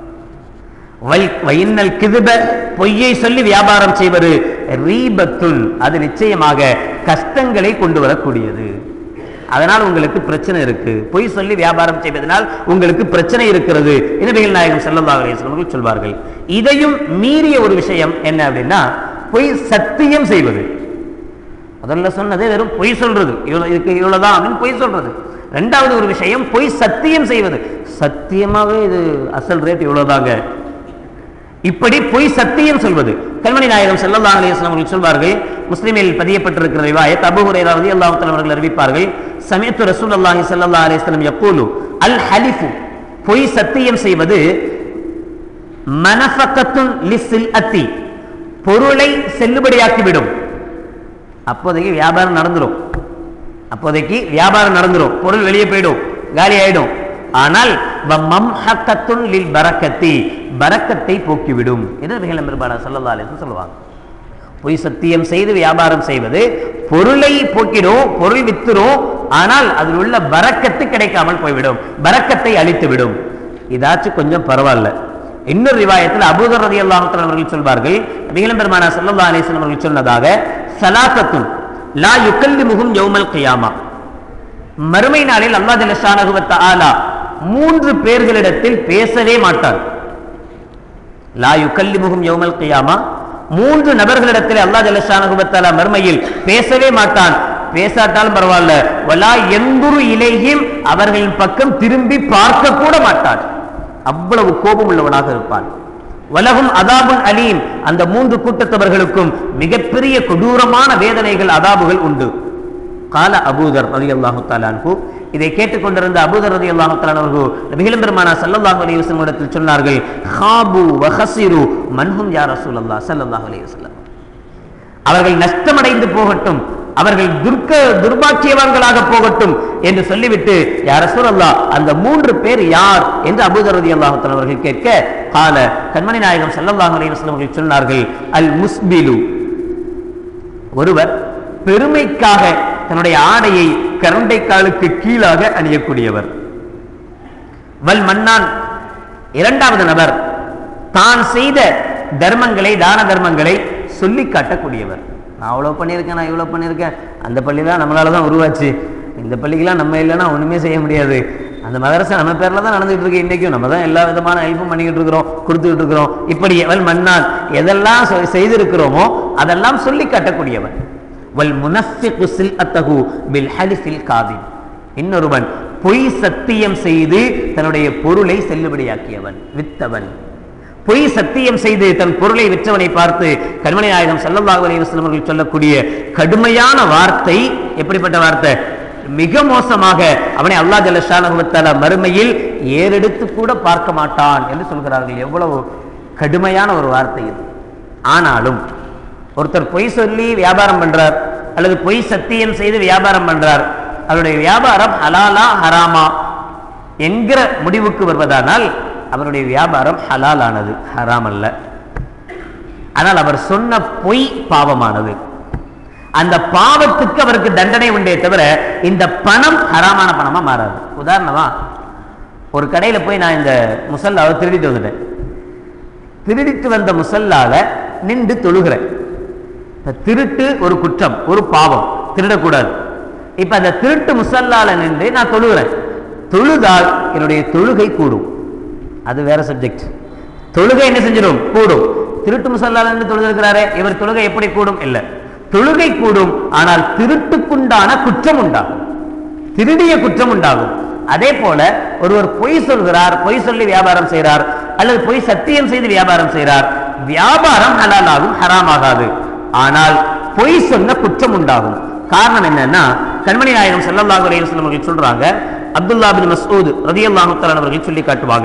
வை- வைன்னல் கிதுப பொய்யை சொல்லி வியாபாரம் செய்வது ரீபத்துன் அது நிச்சயமாக கஷ்டங்களை கொண்டு வரக்கூடியது அதனால் உங்களுக்கு பிரச்சனை இருக்கு பொய் சொல்லி வியாபாரம் செய்வதனால் உங்களுக்கு பிரச்சனை இருக்கிறது நபிகள் நாயகம் ஸல்லல்லாஹு அலைஹி வஸல்லம் அவர்கள் சொல்வார்கள் இதையும் மீறிய ஒரு விஷயம் என்ன அப்படின்னா பொய் சத்தியம் செய்வது முதல்ல சொன்னதே வெறும் பொய் சொல்றது இவ்வளவு இதுக்கு இவ்வளவுதான் அப்படின்னு பொய் சொல்றது ரெண்டாவது ஒரு விஷயம் பொய் சத்தியம் செய்வது சத்தியமாவே இது அசல் ரேட் இவ்வளவுதாங்க இப்படி பொய் சத்தியம் சொல்வது கல்மணி நாயகம் ஸல்லல்லாஹு அலைஹி வஸல்லம் அவர்கள் சொல்வார்கள் முஸ்லிமில் பதியப்பட்டிருக்கிற ரிவாயத் அபூ ஹுரைரா ரலியல்லாஹு தஆலா அவர்கள் அறிவிப்பார்கள் சமயத்து ரசூலுல்லாஹி ஸல்லல்லாஹு அலைஹி வஸல்லம் யக்கூலு அல் ஹலிஃபு பொய் சத்தியம் செய்வது மனஃபக்கத்துன் லிஸ்ஸில் அத்தி பொருளை செல்லுபடியாக்கிவிடும் அப்போதைக்கு வியாபாரம் நடந்துரும் அப்போதைக்கு வியாபாரம் நடந்துரும் பொருள் வெளியே போயிடும் காலி ஆயிடும் ஆனால் வ மம்ஹக்கத்துன் லில் பரக்கத்தி பரக்கத்தை போக்கிவிடும் என்று மிகலம் பெருமானா ஸல்லல்லாஹு அலைஹி வஸல்லம் சொல்லுவாங்க பொய் சத்தியம் செய்து வியாபாரம் செய்வது பொருளை போக்கிடும் பொருள் வித்துரும் ஆனால் அதில் உள்ள பரக்கத்து கிடைக்காமல் போய்விடும் பரக்கத்தை அழித்து விடும் இதாச்சும் கொஞ்சம் பரவாயில்ல இன்னொரு ரிவாயத்தில் அபூதர் ரலியல்லாஹு தஆலா அவர்கள் சொல்வார்கள் மிகலம் பெருமானா ஸல்லல்லாஹு அலைஹி வஸல்லம் அவர்கள் சொன்னதாக சலாசத்துன் லா யுகல்லிமுஹும் யௌமல் கியாமா மறுமை நாளில் அல்லாஹ் ஜல்லஷானஹு வ தஆலா மூன்று பேர்களிடத்தில் பேசவே மாட்டார் லா யுகல்லிமுஹும் யௌமல் கியாமா மூன்று நபர்களிடத்தில் அல்லாஹ் ஜல்லஷானஹு வ தஆலா மறுமையில் பேசவே மாட்டான் பேசாட்டாலும் பரவாயில்ல வலா எந்துரு இலையும் அவர்களின் பக்கம் திரும்பி பார்க்க கூட மாட்டான் அவ்வளவு கோபம் உள்ளவனாக இருப்பான் வலகும் அதாபுன் அலீம் அந்த மூன்று கூட்டத்தவர்களுக்கும் மிகப்பெரிய கொடூரமான வேதனைகள் அதாபுகள் உண்டு கால அபூதர் ரதி அல்லாஹு தாலான்கு இதை கேட்டுக்கொண்டிருந்த அபூதர் ரதி அல்லாஹு தாலானவர்கள் நபிகளும் பெருமானா சல்லல்லாஹு அலைஹி வஸல்லம் இடத்தில் சொன்னார்கள் ஹாபு வஹசிரு மன்ஹும் யா ரசூலல்லாஹ் ஸல்லல்லாஹு அலைஹி வஸல்லம் அவர்கள் நஷ்டமடைந்து போகட்டும் அவர்கள் துர்க்க துர்பாக்கியவான்களாக போகட்டும் என்று சொல்லிவிட்டு யார் ரசூலல்லா அந்த மூன்று பேர் யார் என்று அபூதரதி அல்லாஹத்தன் அவர்கள் கேட்க கால கண்மணி நாயகம் ஸல்லல்லாஹு அலைஹி வஸல்லம் அவர்கள் சொன்னார்கள் அல் முஸ்பிலு ஒருவர் பெருமைக்காக தன்னுடைய ஆடையை கரண்டை காலுக்கு கீழாக அணியக்கூடியவர் வல் மன்னான் இரண்டாவது நபர் தான் செய்த தர்மங்களை தான தர்மங்களை சொல்லி காட்டக்கூடியவர் நான் அவ்வளோ பண்ணியிருக்கேன் நான் இவ்வளோ பண்ணியிருக்கேன் அந்த பள்ளி தான் நம்மளால தான் உருவாச்சு இந்த பள்ளிக்கெல்லாம் நம்ம இல்லைன்னா ஒன்றுமே செய்ய முடியாது அந்த மதரசா நம்ம பேரில் தான் நடந்துகிட்டு இருக்கு இன்றைக்கும் நம்ம தான் எல்லா விதமான ஹெல்ப்பும் பண்ணிக்கிட்டு இருக்கிறோம் கொடுத்துக்கிட்டு இருக்கிறோம் இப்படி வல் மன்னான் எதெல்லாம் செ- செய்திருக்கிறோமோ அதெல்லாம் சொல்லி காட்டக்கூடியவர் வல் முனஃபிகு சில்அத்தஹு பில் ஹலிஃபில் காதிம் இன்னொருவன் பொய் சத்தியம் செய்து தன்னுடைய பொருளை செல்லுபடியாக்கியவன் வித்தவன் பொய் சத்தியம் செய்து தன் பொருளை விற்றவனை பார்த்து கண்மணி நாயகம் ஸல்லல்லாஹு அலைஹி வஸல்லம் அவர்கள் சொல்லக்கூடிய கடுமையான வார்த்தை எப்படிப்பட்ட வார்த்தை மிக மோசமாக அவனை அல்லாஹ் ஜல்ல ஷானஹு வ தஆலா மறுமையில் ஏறெடுத்து கூட பார்க்க மாட்டான் என்று சொல்கிறார்கள் எவ்வளவு கடுமையான ஒரு வார்த்தை இது ஆனாலும் ஒருத்தர் பொய் சொல்லி வியாபாரம் பண்றார் அல்லது பொய் சத்தியம் செய்து வியாபாரம் பண்றார் அவருடைய வியாபாரம் ஹலாலா ஹராமா என்கிற முடிவுக்கு வருவதானால் அவருடைய வியாபாரம் ஹலாலானது ஹராம் அல்ல ஆனால் அவர் சொன்ன பொய் பாவமானது அந்த பாவத்துக்கு அவருக்கு தண்டனை உண்டே தவிர இந்த பணம் ஹராமான பணமா மாறாது உதாரணமா ஒரு கடையில போய் நான் இந்த முசல்லாவை திருடிட்டு வந்துட்டேன் திருடிட்டு வந்த முசல்லால நின்று தொழுகிறேன் இப்ப திருட்டு ஒரு குற்றம் ஒரு பாவம் திருடக்கூடாது இப்ப அந்த திருட்டு முசல்லால நின்று நான் தொழுகிறேன் தொழுதால் என்னுடைய தொழுகை கூடும் அது வேற சப்ஜெக்ட் தொழுகை என்ன செஞ்சிடும் கூடும் திருட்டு முசல்லால நின்று தொழுதிருக்கிறாரே இவர் தொழுகை எப்படி கூடும் இல்ல தொழுகை கூடும் ஆனால் திருட்டுக்குண்டான குற்றம் உண்டாகும் திருடிய குற்றம் உண்டாகும் அதே போல ஒருவர் பொய் சொல்கிறார் பொய் சொல்லி வியாபாரம் செய்கிறார் அல்லது பொய் சத்தியம் செய்து வியாபாரம் செய்கிறார் வியாபாரம் ஹலாலாகும் ஹராமாகாது ஆனால் பொய் சொன்ன குற்றம் உண்டாகும் காரணம் என்னன்னா கண்மணி நாயகம் ஸல்லல்லாஹு அலைஹி வஸல்லம் அவர்கள் சொல்றாங்க அப்துல்லா பின் மஸ்ஊத் ரலியல்லாஹு தஆலா அவர்கள் சொல்லி காட்டுவாங்க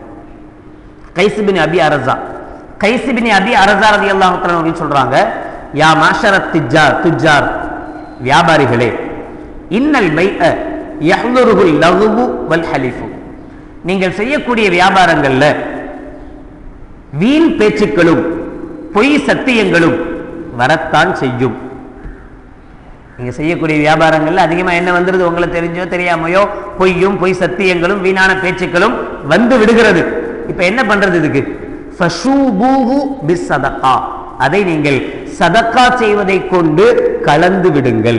கைஸ் பின் அபி அரசா கைஸ் பின் அபி அரசா ரலியல்லாஹு தஆலா அவர்கள் சொல்றாங்க யா மாஷரத் திஜ்ஜார் துஜ்ஜார் வியாபாரிகளே இன்னல் பைஅ யஹ்லுருஹுல் லகுவு வல் ஹலிஃபு நீங்கள் செய்யக்கூடிய வியாபாரங்கள்ல வீண் பேச்சுக்களும் பொய் சத்தியங்களும் வரத்தான் செய்யும் நீங்க செய்யக்கூடிய வியாபாரங்கள்ல அதிகமா என்ன வந்துருது உங்களை தெரிஞ்சோ தெரியாமையோ பொய்யும் பொய் சத்தியங்களும் வீணான பேச்சுக்களும் வந்து விடுகிறது இப்ப என்ன பண்றது இதுக்கு ஃபஷூபூஹு பிஸ்ஸதகா. அதை நீங்கள் சதக்கா செய்வதை கொண்டு கலந்து விடுங்கள்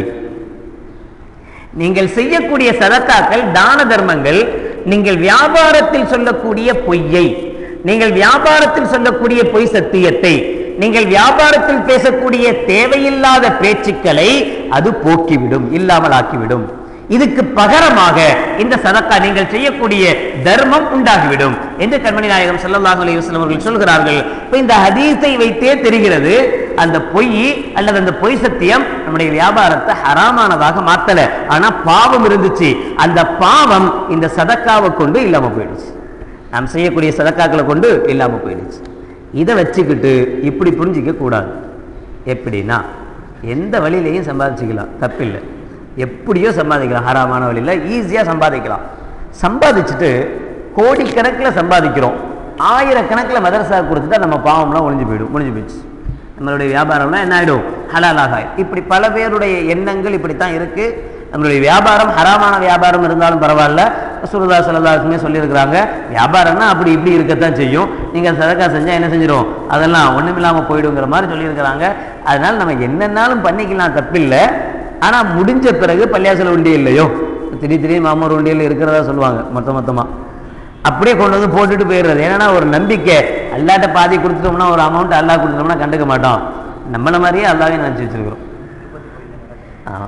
நீங்கள் செய்யக்கூடிய சதக்காக்கள் தான தர்மங்கள் நீங்கள் வியாபாரத்தில் சொல்லக்கூடிய பொய்யை நீங்கள் வியாபாரத்தில் சொல்லக்கூடிய பொய் சத்தியத்தை நீங்கள் வியாபாரத்தில் பேசக்கூடிய தேவையில்லாத பேச்சுக்களை அது போக்கிவிடும் இல்லாமல் ஆக்கிவிடும் இதுக்கு பகரமாக இந்த சதக்கா நீங்கள் செய்யக்கூடிய தர்மம் உண்டாகிவிடும் என்று கண்மணி நாயகம் ஸல்லல்லாஹு அலைஹி வஸல்லம் அவர்கள் சொல்கிறார்கள் இப்ப இந்த ஹதீஸை வைத்தே தெரிகிறது அந்த பொய் அல்லது அந்த பொய் சத்தியம் நம்முடைய வியாபாரத்தை ஹராமானதாக மாத்தல ஆனா பாவம் இருந்துச்சு அந்த பாவம் இந்த சதக்காவை கொண்டு இல்லாம போயிடுச்சு நாம் செய்யக்கூடிய சதக்காக்களை கொண்டு இல்லாம போயிடுச்சு இதை வச்சுக்கிட்டு இப்படி புரிஞ்சிக்க கூடாது எப்படின்னா எந்த வழியிலையும் சம்பாதிச்சுக்கலாம் தப்பில்லை எப்படியோ சம்பாதிக்கலாம் ஹராமான வழியில் ஈஸியாக சம்பாதிக்கலாம் சம்பாதிச்சுட்டு கோடிக்கணக்கில் சம்பாதிக்கிறோம் ஆயிரக்கணக்கில் மதரசா கொடுத்துட்டா நம்ம பாவம்லாம் ஒழிஞ்சு போயிடும் முடிஞ்சு போயிடுச்சு நம்மளுடைய வியாபாரம்லாம் என்ன ஆகிடும் ஹலாலாக ஆயிடும். இப்படி பல பேருடைய எண்ணங்கள் இப்படித்தான் இருக்கு நம்மளுடைய வியாபாரம் ஹராமான வியாபாரம் இருந்தாலும் பரவாயில்ல சுரதா சலதாசுமே சொல்லியிருக்கிறாங்க வியாபாரம்னா அப்படி இப்படி இருக்கத்தான் செய்யும் நீங்கள் சதக்கா செஞ்சால் என்ன செஞ்சிடும் அதெல்லாம் ஒன்றுமில்லாமல் போயிடுங்கிற மாதிரி சொல்லியிருக்கிறாங்க அதனால நம்ம என்னன்னாலும் பண்ணிக்கலாம் தப்பில்லை ஆனால் முடிஞ்ச பிறகு பள்ளியாசல் உண்டி இல்லையோ திடீர் திடீர்னு மாமூர் உண்டியல் இருக்கிறதா சொல்லுவாங்க மொத்த மொத்தமாக அப்படியே கொண்டு வந்து போட்டுட்டு போயிடுறது ஏன்னா ஒரு நம்பிக்கை அல்லாட்ட பாதி கொடுத்துட்டோம்னா ஒரு அமௌண்ட் அல்லா கொடுத்துட்டோம்னா கண்டுக்க மாட்டோம் நம்மள மாதிரியே அல்லாவே நினச்சி வச்சிருக்கிறோம் ஆமா.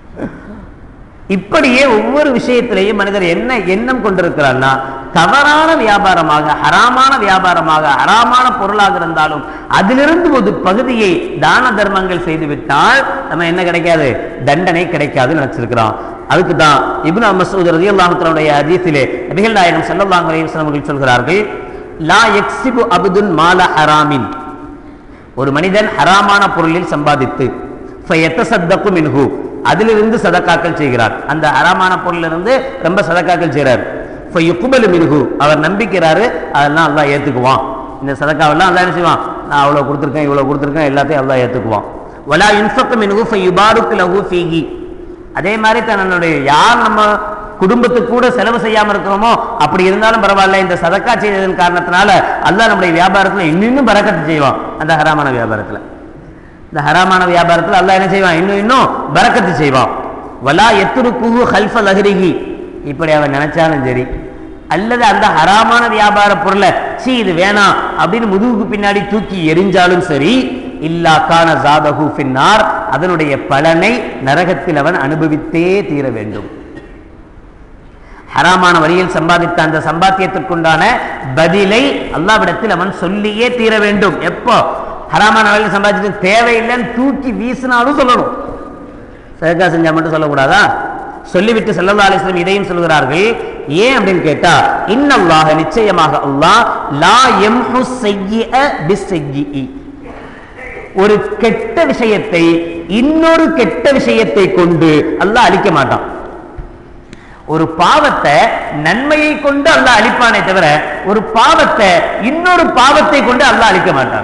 இப்படியே ஒவ்வொரு விஷயத்திலையும் மனிதர் என்ன எண்ணம் கொண்டிருக்கிறார்னா தவறான வியாபாரமாக ஹராமான வியாபாரமாக ஹராமான பொருளாக இருந்தாலும் அதிலிருந்து ஒரு பகுதியை தான தர்மங்கள் செய்துவிட்டால் நம்ம என்ன கிடைக்காது தண்டனை கிடைக்காதுன்னு நினைச்சிருக்கிறோம் அதுக்கு தான் இப்னு மசூத் ரலியல்லாஹு தஆலாவுடைய ஹதீஸிலே நபிகள் நாயகம் ஸல்லல்லாஹு அலைஹி வஸல்லம் அவர்கள் சொல்கிறார்கள் லா யக்ஸிபு அப்துன் மால ஹராமின் ஒரு மனிதன் ஹராமான பொருளில் சம்பாதித்து ஃபயத்தசத்தகு மின்ஹு அதிலிருந்து சதக்காக்கள் செய்கிறார் அந்த ஹராமான பொருளிலிருந்து ரொம்ப சதக்காக்கள் செய்கிறார் ஃபயுக்பலு மின்ஹு அவர் நம்பிக்கிறாரு அதெல்லாம் அல்லாஹ் ஏத்துக்குவான் இந்த சதக்காவெல்லாம் அல்லாஹ் என்ன செய்வான் நான் அவ்வளோ கொடுத்துருக்கேன் இவ்வளோ கொடுத்துருக்கேன் எல்லாத்தையும் அல்லாஹ் ஏத்துக்குவான் வலா யுன்ஃபக்கு மின்ஹு ஃபயுபாருக்கு லஹு ஃபீஹி அதே மாதிரி தன்னுடைய யார் நம்ம குடும்பத்துக்கு கூட செலவு செய்யாம இருக்கிறோமோ அப்படி இருந்தாலும் பரவாயில்ல இந்த சதக்கா செய்ததன் காரணத்தினால அல்லாஹ் நம்முடைய வியாபாரத்துல இன்னும் இன்னும் பறக்கத்து செய்வான் அந்த ஹராமான வியாபாரத்துல இந்த ஹராமான வியாபாரத்துல அல்லாஹ் என்ன செய்வான் இன்னும் இன்னும் பறக்கத்து செய்வான் வலா எத்துரு குஹு ஹல்ஃப லஹரிஹி இப்படி அவன் நினைச்சாலும் சரி அல்லது அந்த ஹராமான வியாபார பொருளை சீ இது வேணாம் அப்படின்னு முதுகுக்கு பின்னாடி தூக்கி எரிஞ்சாலும் சரி இல்லா கான ஜாதஹு ஃபின்னார் அதனுடைய பலனை நரகத்தில் அவன் அனுபவித்தே தீர வேண்டும் ஹராமான வழியில் சம்பாதித்த அந்த சம்பாத்தியத்திற்குண்டான பதிலை அல்லாவிடத்தில் அவன் சொல்லியே தீர வேண்டும் எப்போ ஹராமான வழியில் சம்பாதிச்சது தேவையில்லைன்னு தூக்கி வீசினாலும் சொல்லணும் சதக்கா செஞ்சா மட்டும் சொல்லக்கூடாதா சொல்லிவிட்டு ஸல்லல்லாஹு அலைஹி வஸல்லம் இதையும் சொல்கிறார்கள் ஏன் அப்படின்னு கேட்டா இன்னல்லாஹ நிச்சயமாக அல்லாஹ் லா யம்ஹு ஸய்யிஅ பிஸ்ஸய்யிஇ ஒரு கெட்ட விஷயத்தை இன்னொரு கெட்ட விஷயத்தை கொண்டு அல்லாஹ் அழிக்க மாட்டான் ஒரு பாவத்தை நன்மையை கொண்டு அல்லாஹ் அழிப்பானே தவிர ஒரு பாவத்தை இன்னொரு பாவத்தை கொண்டு அல்லாஹ் அழிக்க மாட்டான்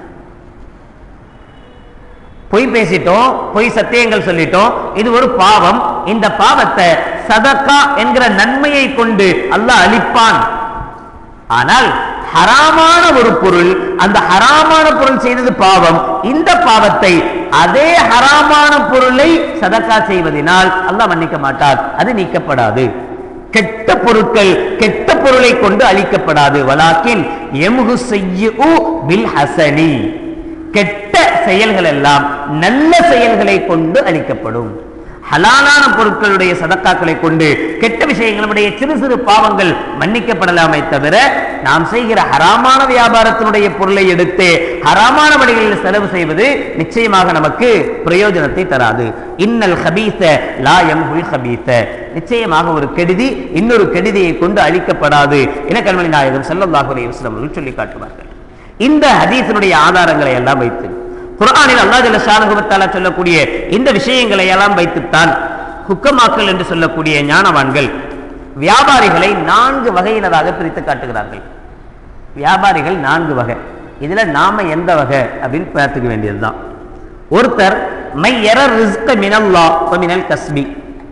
பொய் பேசிட்டோம் பொய் சத்தியங்கள் சொல்லிட்டோம் இது ஒரு பாவம் இந்த பாவத்தை சதக்கா என்கிற நன்மையை கொண்டு அல்லாஹ் அழிப்பான் ஆனால் ஹராமான ஒரு பொருள் அந்த ஹராமான பொருள் செய்தது பாவம் இந்த பாவத்தை அதே ஹராமான பொருளை சதக்கா செய்வதனால் அல்லாஹ் மன்னிக்க மாட்டார் அது நீக்கப்படாது கெட்ட பொருட்கள் கெட்ட பொருளை கொண்டு அழிக்கப்படாது வலாக்கின் எமுகு செய்யு பில் ஹசனி கெட்ட செயல்கள் எல்லாம் நல்ல செயல்களை கொண்டு அளிக்கப்படும் ஹலாலான பொருட்களுடைய சதக்காக்களை கொண்டு கெட்ட விஷயங்களுடைய சிறு சிறு பாவங்கள் மன்னிக்கப்படலாமே தவிர நாம் செய்கிற ஹராமான வியாபாரத்தினுடைய பொருளை எடுத்து ஹராமான வழிகளில் செலவு செய்வது நிச்சயமாக நமக்கு பிரயோஜனத்தை தராது இன்னல் ஹபீச லா எம்ஹுல் ஹபீச நிச்சயமாக ஒரு கெடுதி இன்னொரு கெடுதியை கொண்டு அழிக்கப்படாது என கண்மணி நாயகம் ஸல்லல்லாஹு அலைஹி வஸல்லம் அவர்கள் சொல்லி காட்டுவார்கள் இந்த ஹதீஸினுடைய ஆதாரங்களை எல்லாம் வைத்து குர்ஆனில் அல்லாஹ் ஜல்ல ஷானஹு வ தஆலா சொல்லக்கூடிய இந்த விஷயங்களை எல்லாம் வைத்துத்தான் ஹுக்கமாக்கள் என்று சொல்லக்கூடிய ஞானவான்கள் வியாபாரிகளை நான்கு வகையினராக பிரித்து காட்டுகிறார்கள் வியாபாரிகள் நான்கு வகை இதுல நாம எந்த வகை அப்படின்னு பார்த்துக்க வேண்டியதுதான் ஒருத்தர் மை எர ரிஸ்க மினல்லா மினல் கஸ்பி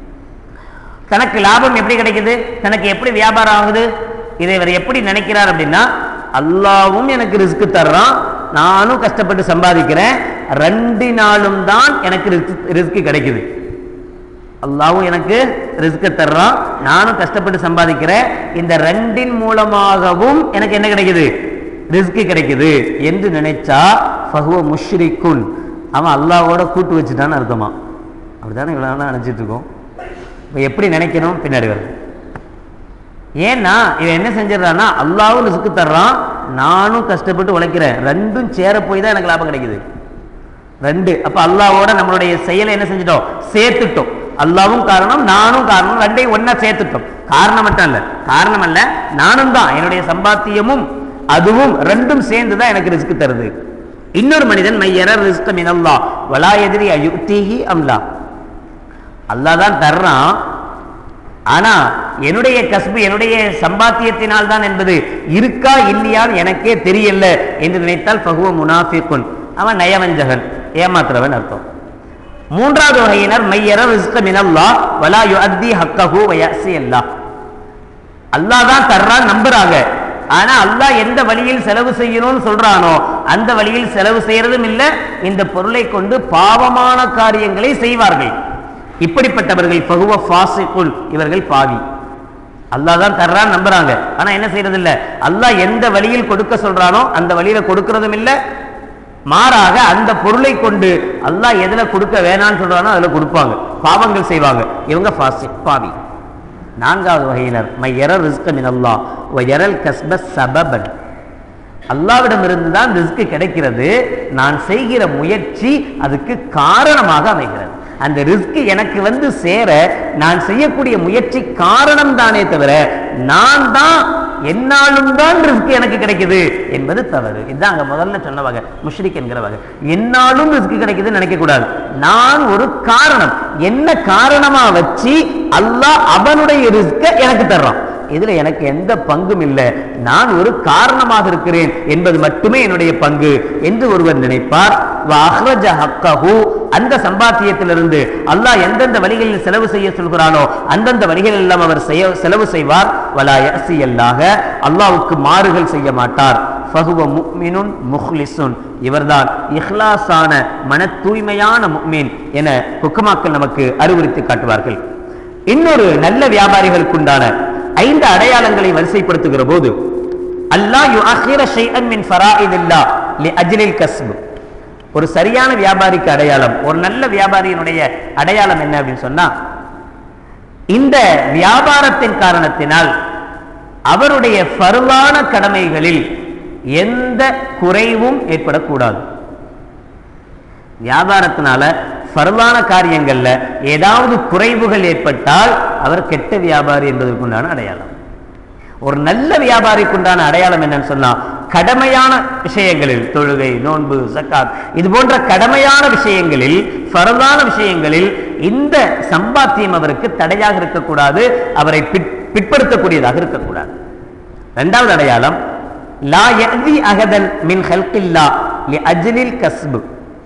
தனக்கு லாபம் எப்படி கிடைக்குது தனக்கு எப்படி வியாபாரம் ஆகுது இதை இவர் எப்படி நினைக்கிறார் அப்படின்னா அல்லாவும் எனக்கு ரிஸ்க் தர்றான் நானும் கஷ்டப்பட்டு சம்பாதிக்கிறேன் ரெண்டு நாளும் தான் எனக்கு ரிஸ்க் கிடைக்குது அல்லாவும் எனக்கு ரிஸ்க் தர்றான் நானும் கஷ்டப்பட்டு சம்பாதிக்கிறேன் இந்த ரெண்டின் மூலமாகவும் எனக்கு என்ன கிடைக்குது ரிஸ்க் கிடைக்குது என்று நினைச்சா ஃபஹுவ முஷ்ரிக்குன் அவன் அல்லாவோட கூட்டு வச்சுட்டான்னு அர்த்தமா அப்படிதானே இவ்வளோ நாளாக நினச்சிட்டு இருக்கோம் இப்போ எப்படி நினைக்கணும் பின்னாடி வருது ஏன்னா இவன் என்ன செஞ்சிடறான்னா அல்லாவும் ரிஸ்க் தர்றான் நானும் கஷ்டப்பட்டு உழைக்கிறேன் ரெண்டும் சேர போய் தான் எனக்கு லாபம் கிடைக்குது ரெண்டு அப்ப அல்லாவோட நம்மளுடைய செயலை என்ன செஞ்சிட்டோம் சேர்த்துட்டோம் அல்லாவும் காரணம் நானும் காரணம் ரெண்டையும் ஒண்ணா சேர்த்துட்டோம் காரணம் மட்டும் இல்ல காரணம் அல்ல நானும் தான் என்னுடைய சம்பாத்தியமும் அதுவும் ரெண்டும் சேர்ந்து தான் எனக்கு ரிஸ்க் தருது இன்னொரு மனிதன் மையர ரிஸ்க் மினல்லா வலா எதிரி அயுக்திஹி அம்லா அல்லாஹ் தான் தர்றான் ஆனா என்னுடைய கஸ்பு என்னுடைய சம்பாத்தியத்தினால் தான் என்பது இருக்கா இல்லையான்னு எனக்கே தெரியல என்று நினைத்தால் பகுவ முனாஃபிக்குன் அவன் நயவஞ்சகன் ஏமாத்துறவன் அர்த்தம் மூன்றாவது வகையினர் மையர ரிஸ்க மினல்லா வலா யுஅத்தி ஹக்கஹு வயசி அல்லாஹ் அல்லாஹ் தான் தர்றான் நம்புறாங்க ஆனா அல்லாஹ் எந்த வழியில் செலவு செய்யணும்னு சொல்றானோ அந்த வழியில் செலவு செய்யறதும் இல்ல இந்த பொருளை கொண்டு பாவமான காரியங்களை செய்வார்கள் இப்படிப்பட்டவர்கள் பகுவ ஃபாசிக்குல் இவர்கள் பாவி அல்லாஹ் தான் தர்றான்னு நம்புறாங்க ஆனா என்ன செய்யறது இல்ல அல்லாஹ் எந்த வழியில் கொடுக்க சொல்றானோ அந்த வழியில கொடுக்கறதும் இல்ல மாறாக அந்த பொருளை கொண்டு அல்லாஹ் எதுல கொடுக்க வேணாம்னு சொல்றானோ அதுல கொடுப்பாங்க பாவங்கள் செய்வாங்க இவங்க ஃபாசி பாவி நான்காவது வகையினர் மை எர ரிஸ்க மின் அல்லாஹ் வ எரல் கஸ்ப சபபன் அல்லாவிடம் இருந்து தான் ரிஸ்க் கிடைக்கிறது நான் செய்கிற முயற்சி அதுக்கு காரணமாக அமைகிறது அந்த ரிஸ்க் எனக்கு வந்து சேர நான் செய்யக்கூடிய முயற்சி காரணம் தானே தவிர நான் தான் என்னாலும் தான் ரிஸ்க் எனக்கு கிடைக்குது என்பது தவறு இதுதான் அங்க முதல்ல சொன்ன வகை முஷ்ரிக் என்கிற வகை என்னாலும் ரிஸ்க் கிடைக்குதுன்னு நினைக்க கூடாது நான் ஒரு காரணம் என்ன காரணமா வச்சு அல்லாஹ் அவனுடைய ரிஸ்க எனக்கு தர்றான் இதுல எனக்கு எந்த பங்கும் இல்லை நான் ஒரு காரணமாக இருக்கிறேன் என்பது மட்டுமே என்னுடைய பங்கு என்று ஒருவர் நினைப்பார் வஅஹ்ரஜ ஹக்கஹு, அந்த சம்பாத்தியத்திலிருந்து அல்லாஹ் எந்தெந்த வழிகளில் செலவு செய்ய சொல்கிறானோ அந்தந்த வழிகளில் எல்லாம் அவர் செய்ய செலவு செய்வார் வலா யசி அல்லாஹ அல்லாஹ்வுக்கு மாறுகள் செய்ய மாட்டார் ஃபஹுவ முஃமினுன் முஹ்லிஸுன் இவர்தான் இஹ்லாஸான மன தூய்மையான முஃமின் என குக்கமாக்கள் நமக்கு அறிவுறுத்தி காட்டுவார்கள் இன்னொரு நல்ல வியாபாரிகளுக்குண்டான ஐந்து அடையாளங்களை வரிசைப்படுத்துகிற போது அல்லாஹ் யுஅஹிர ஷைஅன் மின் ஃபராயிதில்லாஹ் லிஅஜ்லில் கஸ்ப் ஒரு சரியான வியாபாரிக்கு அடையாளம் ஒரு நல்ல வியாபாரியினுடைய அடையாளம் என்ன அப்படின்னு சொன்னா இந்த வியாபாரத்தின் காரணத்தினால் அவருடைய ஃபர்லான கடமைகளில் எந்த குறைவும் ஏற்படக்கூடாது வியாபாரத்தினால ஃபர்லான காரியங்கள்ல ஏதாவது குறைவுகள் ஏற்பட்டால் அவர் கெட்ட வியாபாரி என்பதற்குண்டான அடையாளம் ஒரு நல்ல வியாபாரிக்குண்டான அடையாளம் என்னன்னு சொன்னா கடமையான விஷயங்களில் தொழுகை நோன்பு சக்காத் இது போன்ற கடமையான விஷயங்களில் ஃபரதான விஷயங்களில் இந்த சம்பாத்தியம் அவருக்கு தடையாக இருக்கக்கூடாது அவரை பிற்- பிற்படுத்தக்கூடியதாக இருக்கக்கூடாது இரண்டாவது அடையாளம் லா யதி அகதன் மின் ஹல்கில்லா லி அஜ்லில் கஸ்பு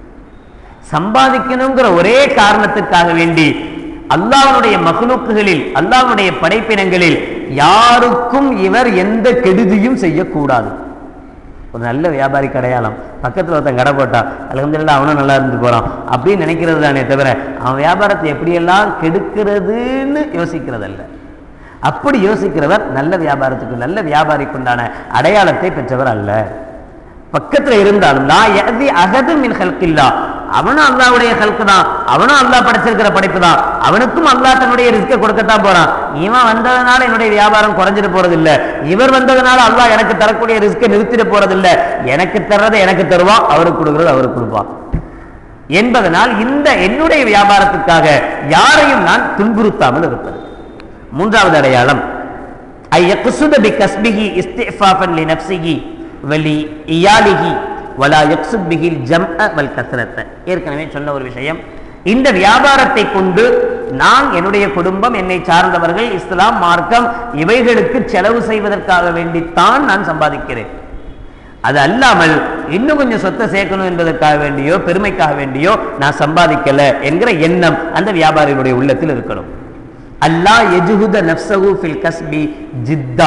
சம்பாதிக்கணுங்கிற ஒரே காரணத்துக்காக வேண்டி அல்லாஹ்வுடைய மகளுக்குகளில் அல்லாஹ்வுடைய படைப்பினங்களில் யாருக்கும் இவர் எந்த கெடுதியும் செய்யக்கூடாது ஒரு நல்ல வியாபாரிக்கு அடையாளம் பக்கத்தில் ஒருத்தன் கடை போட்டா அலகம்துல்லா அவனும் நல்லா இருந்து போறான் அப்படின்னு நினைக்கிறது தானே தவிர அவன் வியாபாரத்தை எப்படியெல்லாம் கெடுக்கிறதுன்னு யோசிக்கிறதல்ல அப்படி யோசிக்கிறவர் நல்ல வியாபாரத்துக்கு நல்ல வியாபாரிக்குண்டான அடையாளத்தை பெற்றவர் அல்ல பக்கத்துல இருந்தாலும் நான் எதி அகது மின் ஹல்கில்லா அவனும் அல்லாவுடைய ஹல்கு தான் அவனும் அல்லாஹ் படைச்சிருக்கிற படைப்பு தான் அவனுக்கும் அல்லாஹ் தன்னுடைய ரிஸ்கை கொடுக்கத்தான் போறான் இவன் வந்ததுனால என்னுடைய வியாபாரம் குறைஞ்சிட்டு போறது இல்ல இவர் வந்ததுனால அல்லாஹ் எனக்கு தரக்கூடிய ரிஸ்கை நிறுத்திட்டு போறது இல்ல எனக்கு தர்றதை எனக்கு தருவான் அவருக்கு கொடுக்கறது அவருக்கு கொடுப்பான் என்பதனால் இந்த என்னுடைய வியாபாரத்துக்காக யாரையும் நான் துன்புறுத்தாமல் இருப்பது மூன்றாவது அடையாளம் ஐ யக்சுத பி கஸ்பிஹி இஸ்திஃபாஃபன் லி நஃப்ஸிஹி வலி இயாலிஹி வலா யக்சுத் பிஹில் ஜம்அ வல் கஸ்ரத்த ஏற்கனவே சொன்ன ஒரு விஷயம் இந்த வியாபாரத்தை கொண்டு நான் என்னுடைய குடும்பம் என்னை சார்ந்தவர்கள் இஸ்லாம் மார்க்கம் இவைகளுக்கு செலவு செய்வதற்காக வேண்டித்தான் நான் சம்பாதிக்கிறேன் அது அல்லாமல் இன்னும் கொஞ்சம் சொத்தை சேர்க்கணும் என்பதற்காக வேண்டியோ பெருமைக்காக வேண்டியோ நான் சம்பாதிக்கல என்கிற எண்ணம் அந்த வியாபாரிகளுடைய உள்ளத்தில் இருக்கணும் அல்லாஹ் எஜுகுத நப்சஹு ஃபில் கஸ்பி ஜித்தா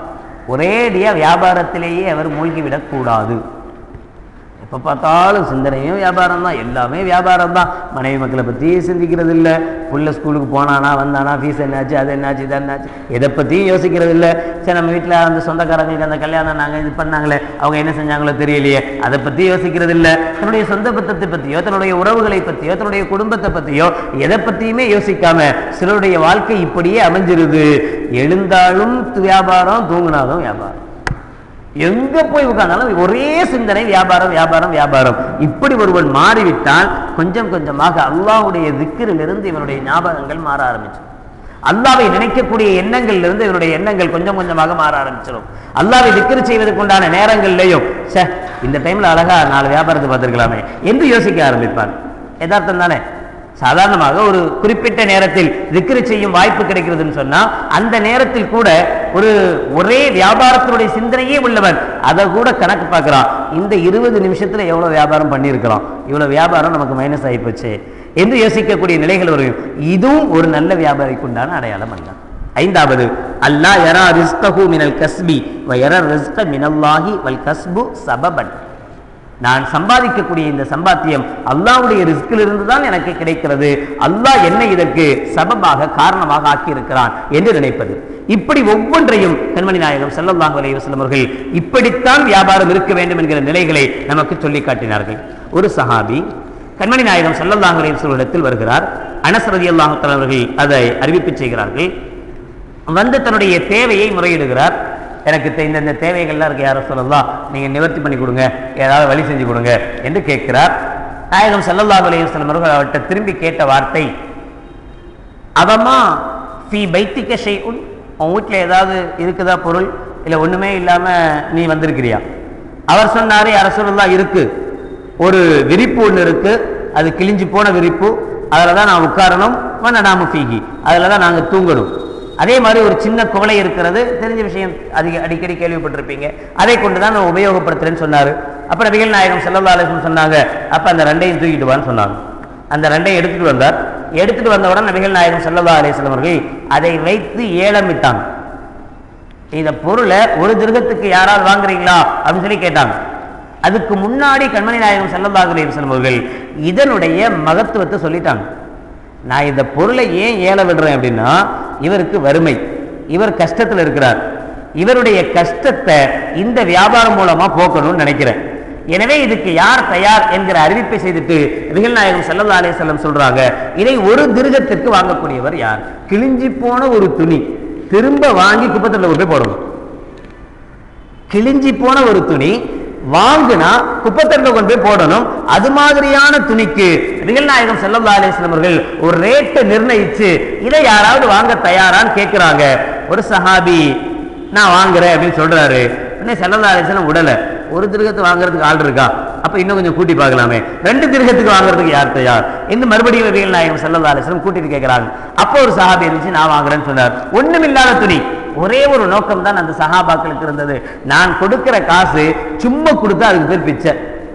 ஒரேடியா வியாபாரத்திலேயே அவர் மூழ்கிவிடக் கூடாது எப்போ பார்த்தாலும் சிந்தனையும் வியாபாரம் தான் எல்லாமே வியாபாரம் தான் மனைவி மக்களை பற்றி சிந்திக்கிறது இல்லை புள்ள ஸ்கூலுக்கு போனானா வந்தானா ஃபீஸ் என்னாச்சு அது என்னாச்சு இது என்னாச்சு எதை பற்றியும் யோசிக்கிறது இல்லை சரி நம்ம வீட்டில் அந்த சொந்தக்காரங்களுக்கு அந்த கல்யாணம் நாங்கள் இது பண்ணாங்களே அவங்க என்ன செஞ்சாங்களோ தெரியலையே அதை பற்றி யோசிக்கிறது இல்லை தன்னுடைய சொந்த பத்தத்தை பற்றியோ தன்னுடைய உறவுகளை பற்றியோ தன்னுடைய குடும்பத்தை பற்றியோ எதை பற்றியுமே யோசிக்காம சிலருடைய வாழ்க்கை இப்படியே அமைஞ்சிருது எழுந்தாலும் வியாபாரம் தூங்கினாலும் வியாபாரம் எங்க போய் உட்கார்ந்தாலும் ஒரே சிந்தனை வியாபாரம் வியாபாரம் வியாபாரம் இப்படி ஒருவன் மாறிவிட்டால் கொஞ்சம் கொஞ்சமாக அல்லாஹ்வுடைய திக்கிரிலிருந்து இவனுடைய ஞாபகங்கள் மாற ஆரம்பிச்சு அல்லாவை நினைக்கக்கூடிய எண்ணங்கள்ல இவனுடைய எண்ணங்கள் கொஞ்சம் கொஞ்சமாக மாற ஆரம்பிச்சிடும் அல்லாவை திக்கிரி செய்வதற்கு உண்டான நேரங்கள்லையும் ச்சே இந்த டைம்ல அழகா நாலு வியாபாரத்தை பார்த்துருக்கலாமே என்று யோசிக்க ஆரம்பிப்பான் யதார்த்தம் தானே சாதாரணமாக ஒரு குறிப்பிட்ட நேரத்தில் திக்ரு செய்யும் வாய்ப்பு கிடைக்கிறதுன்னு சொன்னா அந்த நேரத்தில் கூட ஒரு ஒரே வியாபாரத்தினுடைய சிந்தனையே உள்ளவன் அதை கூட கணக்கு பார்க்கிறான் இந்த இருபது நிமிஷத்துல எவ்வளவு வியாபாரம் பண்ணியிருக்கலாம் இவ்வளவு வியாபாரம் நமக்கு மைனஸ் ஆகி போச்சு என்று யோசிக்கக்கூடிய நிலைகள் வரும் இதுவும் ஒரு நல்ல வியாபாரிக்கு உண்டான அடையாளம் அல்ல ஐந்தாவது அல்லாஹ் யரா ரிஸ்கஹு மினல் கஸ்பி வ யரா ரிஸ்க மினல்லாஹி வல் கஸ்பு சபபன் நான் சம்பாதிக்கக்கூடிய இந்த சம்பாத்தியம் அல்லாஹ்வுடைய ரிஸ்கில் இருந்து தான் எனக்கு கிடைக்கிறது அல்லாஹ் என்னை இதற்கு சபபாக காரணமாக ஆக்கியிருக்கிறான் என்று நினைப்பது இப்படி ஒவ்வொன்றையும் கண்மணி நாயகம் ஸல்லல்லாஹு அலைஹி வஸல்லம் அவர்கள் இப்படித்தான் வியாபாரம் இருக்க வேண்டும் என்கிற நிலைகளை நமக்கு சொல்லி காட்டினார்கள் ஒரு சஹாபி கண்மணி நாயகம் ஸல்லல்லாஹு அலைஹி வஸல்லம் இடத்தில் வருகிறார் அனஸ் ரலியல்லாஹு தஆலா அவர்கள் அதை அறிவிப்பு செய்கிறார்கள் வந்து தன்னுடைய தேவையை முறையிடுகிறார் எனக்கு தெ- இந்த இந்த தேவைகள்லாம் இருக்கு யாரும் சொல்லலாம் நீங்க நிவர்த்தி பண்ணி கொடுங்க ஏதாவது வழி செஞ்சு கொடுங்க என்று கேட்கிறார் நாயகம் ஸல்லல்லாஹு அலைஹி வஸல்லம் அவர்கள் அவர்கிட்ட திரும்பி கேட்ட வார்த்தை அவமா ஃபி பைத்திக்க ஷைஉன் உன் வீட்டில் ஏதாவது இருக்குதா பொருள் இல்லை ஒண்ணுமே இல்லாம நீ வந்திருக்கிறியா அவர் சொன்னாரு அரசுலாம் இருக்கு ஒரு விரிப்பு ஒன்று இருக்கு அது கிழிஞ்சு போன விரிப்பு அதில் தான் நான் உட்காரணும் நாம ஃபீகி அதில் தான் நாங்கள் தூங்கணும் அதே மாதிரி ஒரு சின்ன குவளை இருக்கிறது தெரிஞ்ச விஷயம் அதிக அடிக்கடி கேள்விப்பட்டிருப்பீங்க அதை கொண்டு தான் நான் உபயோகப்படுத்துறேன்னு சொன்னார் அப்போ நபிகள் நாயகம் செல்லல்லா அலிஸ்லம் சொன்னாங்க அப்போ அந்த ரெண்டையும் தூக்கிட்டு வான்னு சொன்னாங்க அந்த ரெண்டையும் எடுத்துட்டு வந்தார் எடுத்துட்டு வந்தவுடன் நபிகள் நாயகம் செல்லல்லா அலிஸ்லம் அவர்கள் அதை வைத்து ஏலமிட்டாங்க இந்த பொருளை ஒரு திருகத்துக்கு யாராவது வாங்குறீங்களா அப்படின்னு சொல்லி கேட்டாங்க அதுக்கு முன்னாடி கண்மணி நாயகம் செல்லல்லாஹு அலைஹி வஸல்லம் அவர்கள் இதனுடைய மகத்துவத்தை சொல்லிட்டாங்க நான் இந்த பொருளை ஏன் ஏல விடுறேன் அப்படின்னா இவருக்கு வறுமை இவர் கஷ்டத்தில் இருக்கிறார் இவருடைய கஷ்டத்தை இந்த வியாபாரம் மூலமா போக்கணும்னு நினைக்கிறேன் எனவே இதுக்கு யார் தயார் என்கிற அறிவிப்பை செய்துட்டு நபிகள் நாயகம் ஸல்லல்லாஹு அலைஹி வஸல்லம் சொல்றாங்க இதை ஒரு திருகத்திற்கு வாங்கக்கூடியவர் யார் கிழிஞ்சி போன ஒரு துணி திரும்ப வாங்கி குப்பத்தில் போய் போடணும் கிழிஞ்சி போன ஒரு துணி வாங்குனா குப்பத்தட்டில் கொண்டு போய் போடணும் அது மாதிரியான துணிக்கு நிகழ்நாயகம் செல்லல்லா அலிஸ்லாம் அவர்கள் ஒரு ரேட்டை நிர்ணயிச்சு இதை யாராவது வாங்க தயாரான்னு கேட்கிறாங்க ஒரு சஹாபி நான் வாங்குறேன் அப்படின்னு சொல்றாரு உடனே செல்லல்லா அலிஸ்லாம் உடல ஒரு திருகத்து வாங்குறதுக்கு ஆள் இருக்கா அப்ப இன்னும் கொஞ்சம் கூட்டி பார்க்கலாமே ரெண்டு திருகத்துக்கு வாங்குறதுக்கு யார் தயார் இன்னும் மறுபடியும் நபிகள் நாயகம் செல்லல்லா அலிஸ்லாம் கூட்டிட்டு கேட்கிறாங்க அப்போ ஒரு சஹாபி இருந்துச்சு நான் வாங்குறேன்னு சொன்னார் ஒண்ணுமில்லாத துணி ஒரே ஒரு நோக்கம் தான் அந்த சஹாபாக்களுக்கு இருந்தது நான் கொடுக்கிற காசு சும்மா கொடுத்தா அதுக்கு பேர் பிச்சை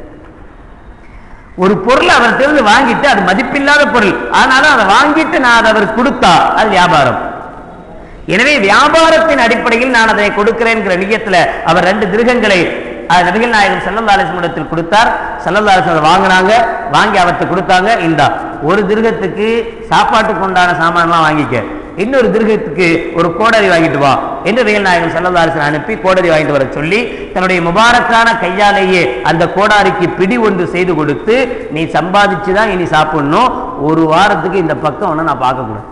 ஒரு பொருள் அவர் தெரிந்து வாங்கிட்டு அது மதிப்பில்லாத பொருள் ஆனாலும் அதை வாங்கிட்டு நான் அதை அவர் கொடுத்தா அது வியாபாரம் எனவே வியாபாரத்தின் அடிப்படையில் நான் அதை கொடுக்கிறேன்கிற நியத்துல அவர் ரெண்டு திருகங்களை அஹ், நபிகள் நாயகம் செல்லல்லாலிசமிடத்தில் கொடுத்தார் செல்லல்லாலிசம் அதை வாங்கினாங்க வாங்கி அவர்கிட்ட கொடுத்தாங்க இந்தா ஒரு திருகத்துக்கு சாப்பாட்டுக்கு உண்டான சாமான்லாம் வாங்கிக்க இன்னொரு திருகத்துக்கு ஒரு கோடரி வாங்கிட்டு வா என்று நபிகள் நாயகம் செல்லல்லாலிசன் அனுப்பி கோடரி வாங்கிட்டு வர சொல்லி தன்னுடைய முபாரக்கான கையாலேயே அந்த கோடாரிக்கு பிடி ஒன்று செய்து கொடுத்து நீ சம்பாதிச்சு தான் இனி சாப்பிடணும் ஒரு வாரத்துக்கு இந்த பக்கம் ஒன்று நான் பார்க்கக்கூடாது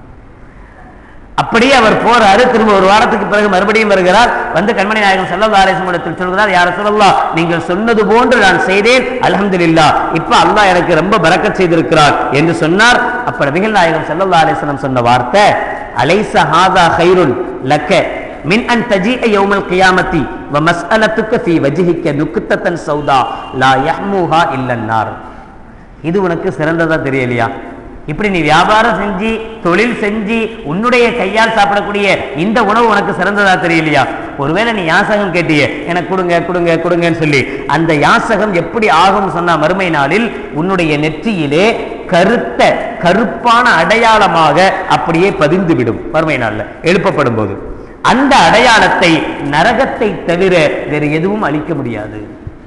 அப்படியே அவர் போறாரு திரும்ப ஒரு வாரத்துக்கு பிறகு மறுபடியும் வருகிறார் வந்து கண்மணி நாயகம் செல்லல்லா அலிஸ்மடத்தில் சொல்கிறார் யார சொல்லலாம் நீங்கள் சொன்னது போன்று நான் செய்தேன் அல்ஹம்துலில்லாஹ் இப்ப அல்லாஹ் எனக்கு ரொம்ப பரக்கத் செய்திருக்கிறார் என்று சொன்னார் அப்ப நபிகள் நாயகம் செல்லல்லா அலிஸ்லம் சொன்ன வார்த்தை அலைச ஹாதா ஹைருன் லக்க மின் அன் தஜீஅ யௌமல் கியாமத்தி வ மஸ்அலத்துக்க ஃபீ வஜ்ஹிக்க நுக்தத்தன் சௌதா லா யஹ்முஹா இல்லன்னார் இது உனக்கு சிறந்ததா தெரியலையா இப்படி நீ வியாபாரம் செஞ்சு தொழில் செஞ்சு உன்னுடைய கையால் சாப்பிடக்கூடிய இந்த உணவு உனக்கு சிறந்ததா தெரியலையா ஒருவேளை நீ யாசகம் கேட்டியே எனக்கு கொடுங்க கொடுங்க கொடுங்கன்னு சொல்லி அந்த யாசகம் எப்படி ஆகும் சொன்னா மறுமை நாளில் உன்னுடைய நெற்றியிலே கருத்த கருப்பான அடையாளமாக அப்படியே பதிந்து விடும் மறுமை நாள்ல எழுப்பப்படும் போது அந்த அடையாளத்தை நரகத்தை தவிர வேறு எதுவும் அளிக்க முடியாது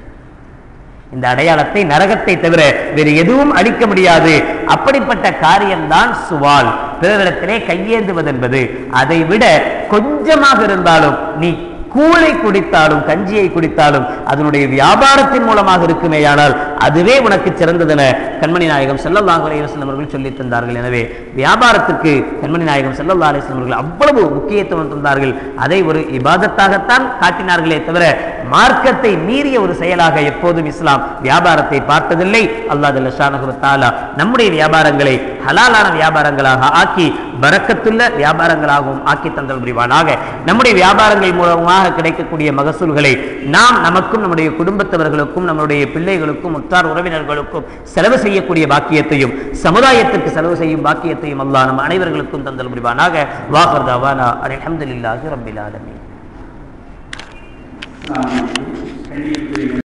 இந்த அடையாளத்தை நரகத்தை தவிர வேறு எதுவும் அளிக்க முடியாது அப்படிப்பட்ட காரியம்தான் சுவால் பிறரிடத்திலே கையேந்துவது என்பது அதை விட கொஞ்சமாக இருந்தாலும் நீ கூளை குடித்தாலும் கஞ்சியை குடித்தாலும் அதனுடைய வியாபாரத்தின் மூலமாக இருக்குமேயானால் அதுவே உனக்கு சிறந்ததென கண்மணி நாயகம் செல்லல்லாஹு அலைஹி வஸல்லம் அவர்கள் சொல்லித் தந்தார்கள் எனவே வியாபாரத்துக்கு கண்மணி நாயகம் செல்லல்லாஹு அலைஹி வஸல்லம் அவர்கள் அவ்வளவு முக்கியத்துவம் தந்தார்கள் அதை ஒரு இபாதத்தாகத்தான் காட்டினார்களே தவிர மார்க்கத்தை மீறிய ஒரு செயலாக எப்போதும் இஸ்லாம் வியாபாரத்தை பார்த்ததில்லை அல்லாஹ் ஜல்ல ஷானஹு வ தஆலா நம்முடைய வியாபாரங்களை ஹலாலான வியாபாரங்களாக ஆக்கி பரக்கத்துள்ள வியாபாரங்களாகவும் ஆக்கி தந்தல் புரிவானாக நம்முடைய வியாபாரங்கள் மூலமாக கிடைக்கக்கூடிய மகசூல்களை நாம் நமக்கும் நம்முடைய குடும்பத்தவர்களுக்கும் நம்முடைய பிள்ளைகளுக்கும் உற்றார் உறவினர்களுக்கும் செலவு செய்யக்கூடிய பாக்கியத்தையும் சமுதாயத்திற்கு செலவு செய்யும் பாக்கியத்தையும் அல்லாஹ் நம் அனைவர்களுக்கும் தந்தல் புரிவானாக வாஹர் தவானா அல்ஹம்துலில்லாஹி ரப்பில் ஆலமீன் கண்டிப்பாக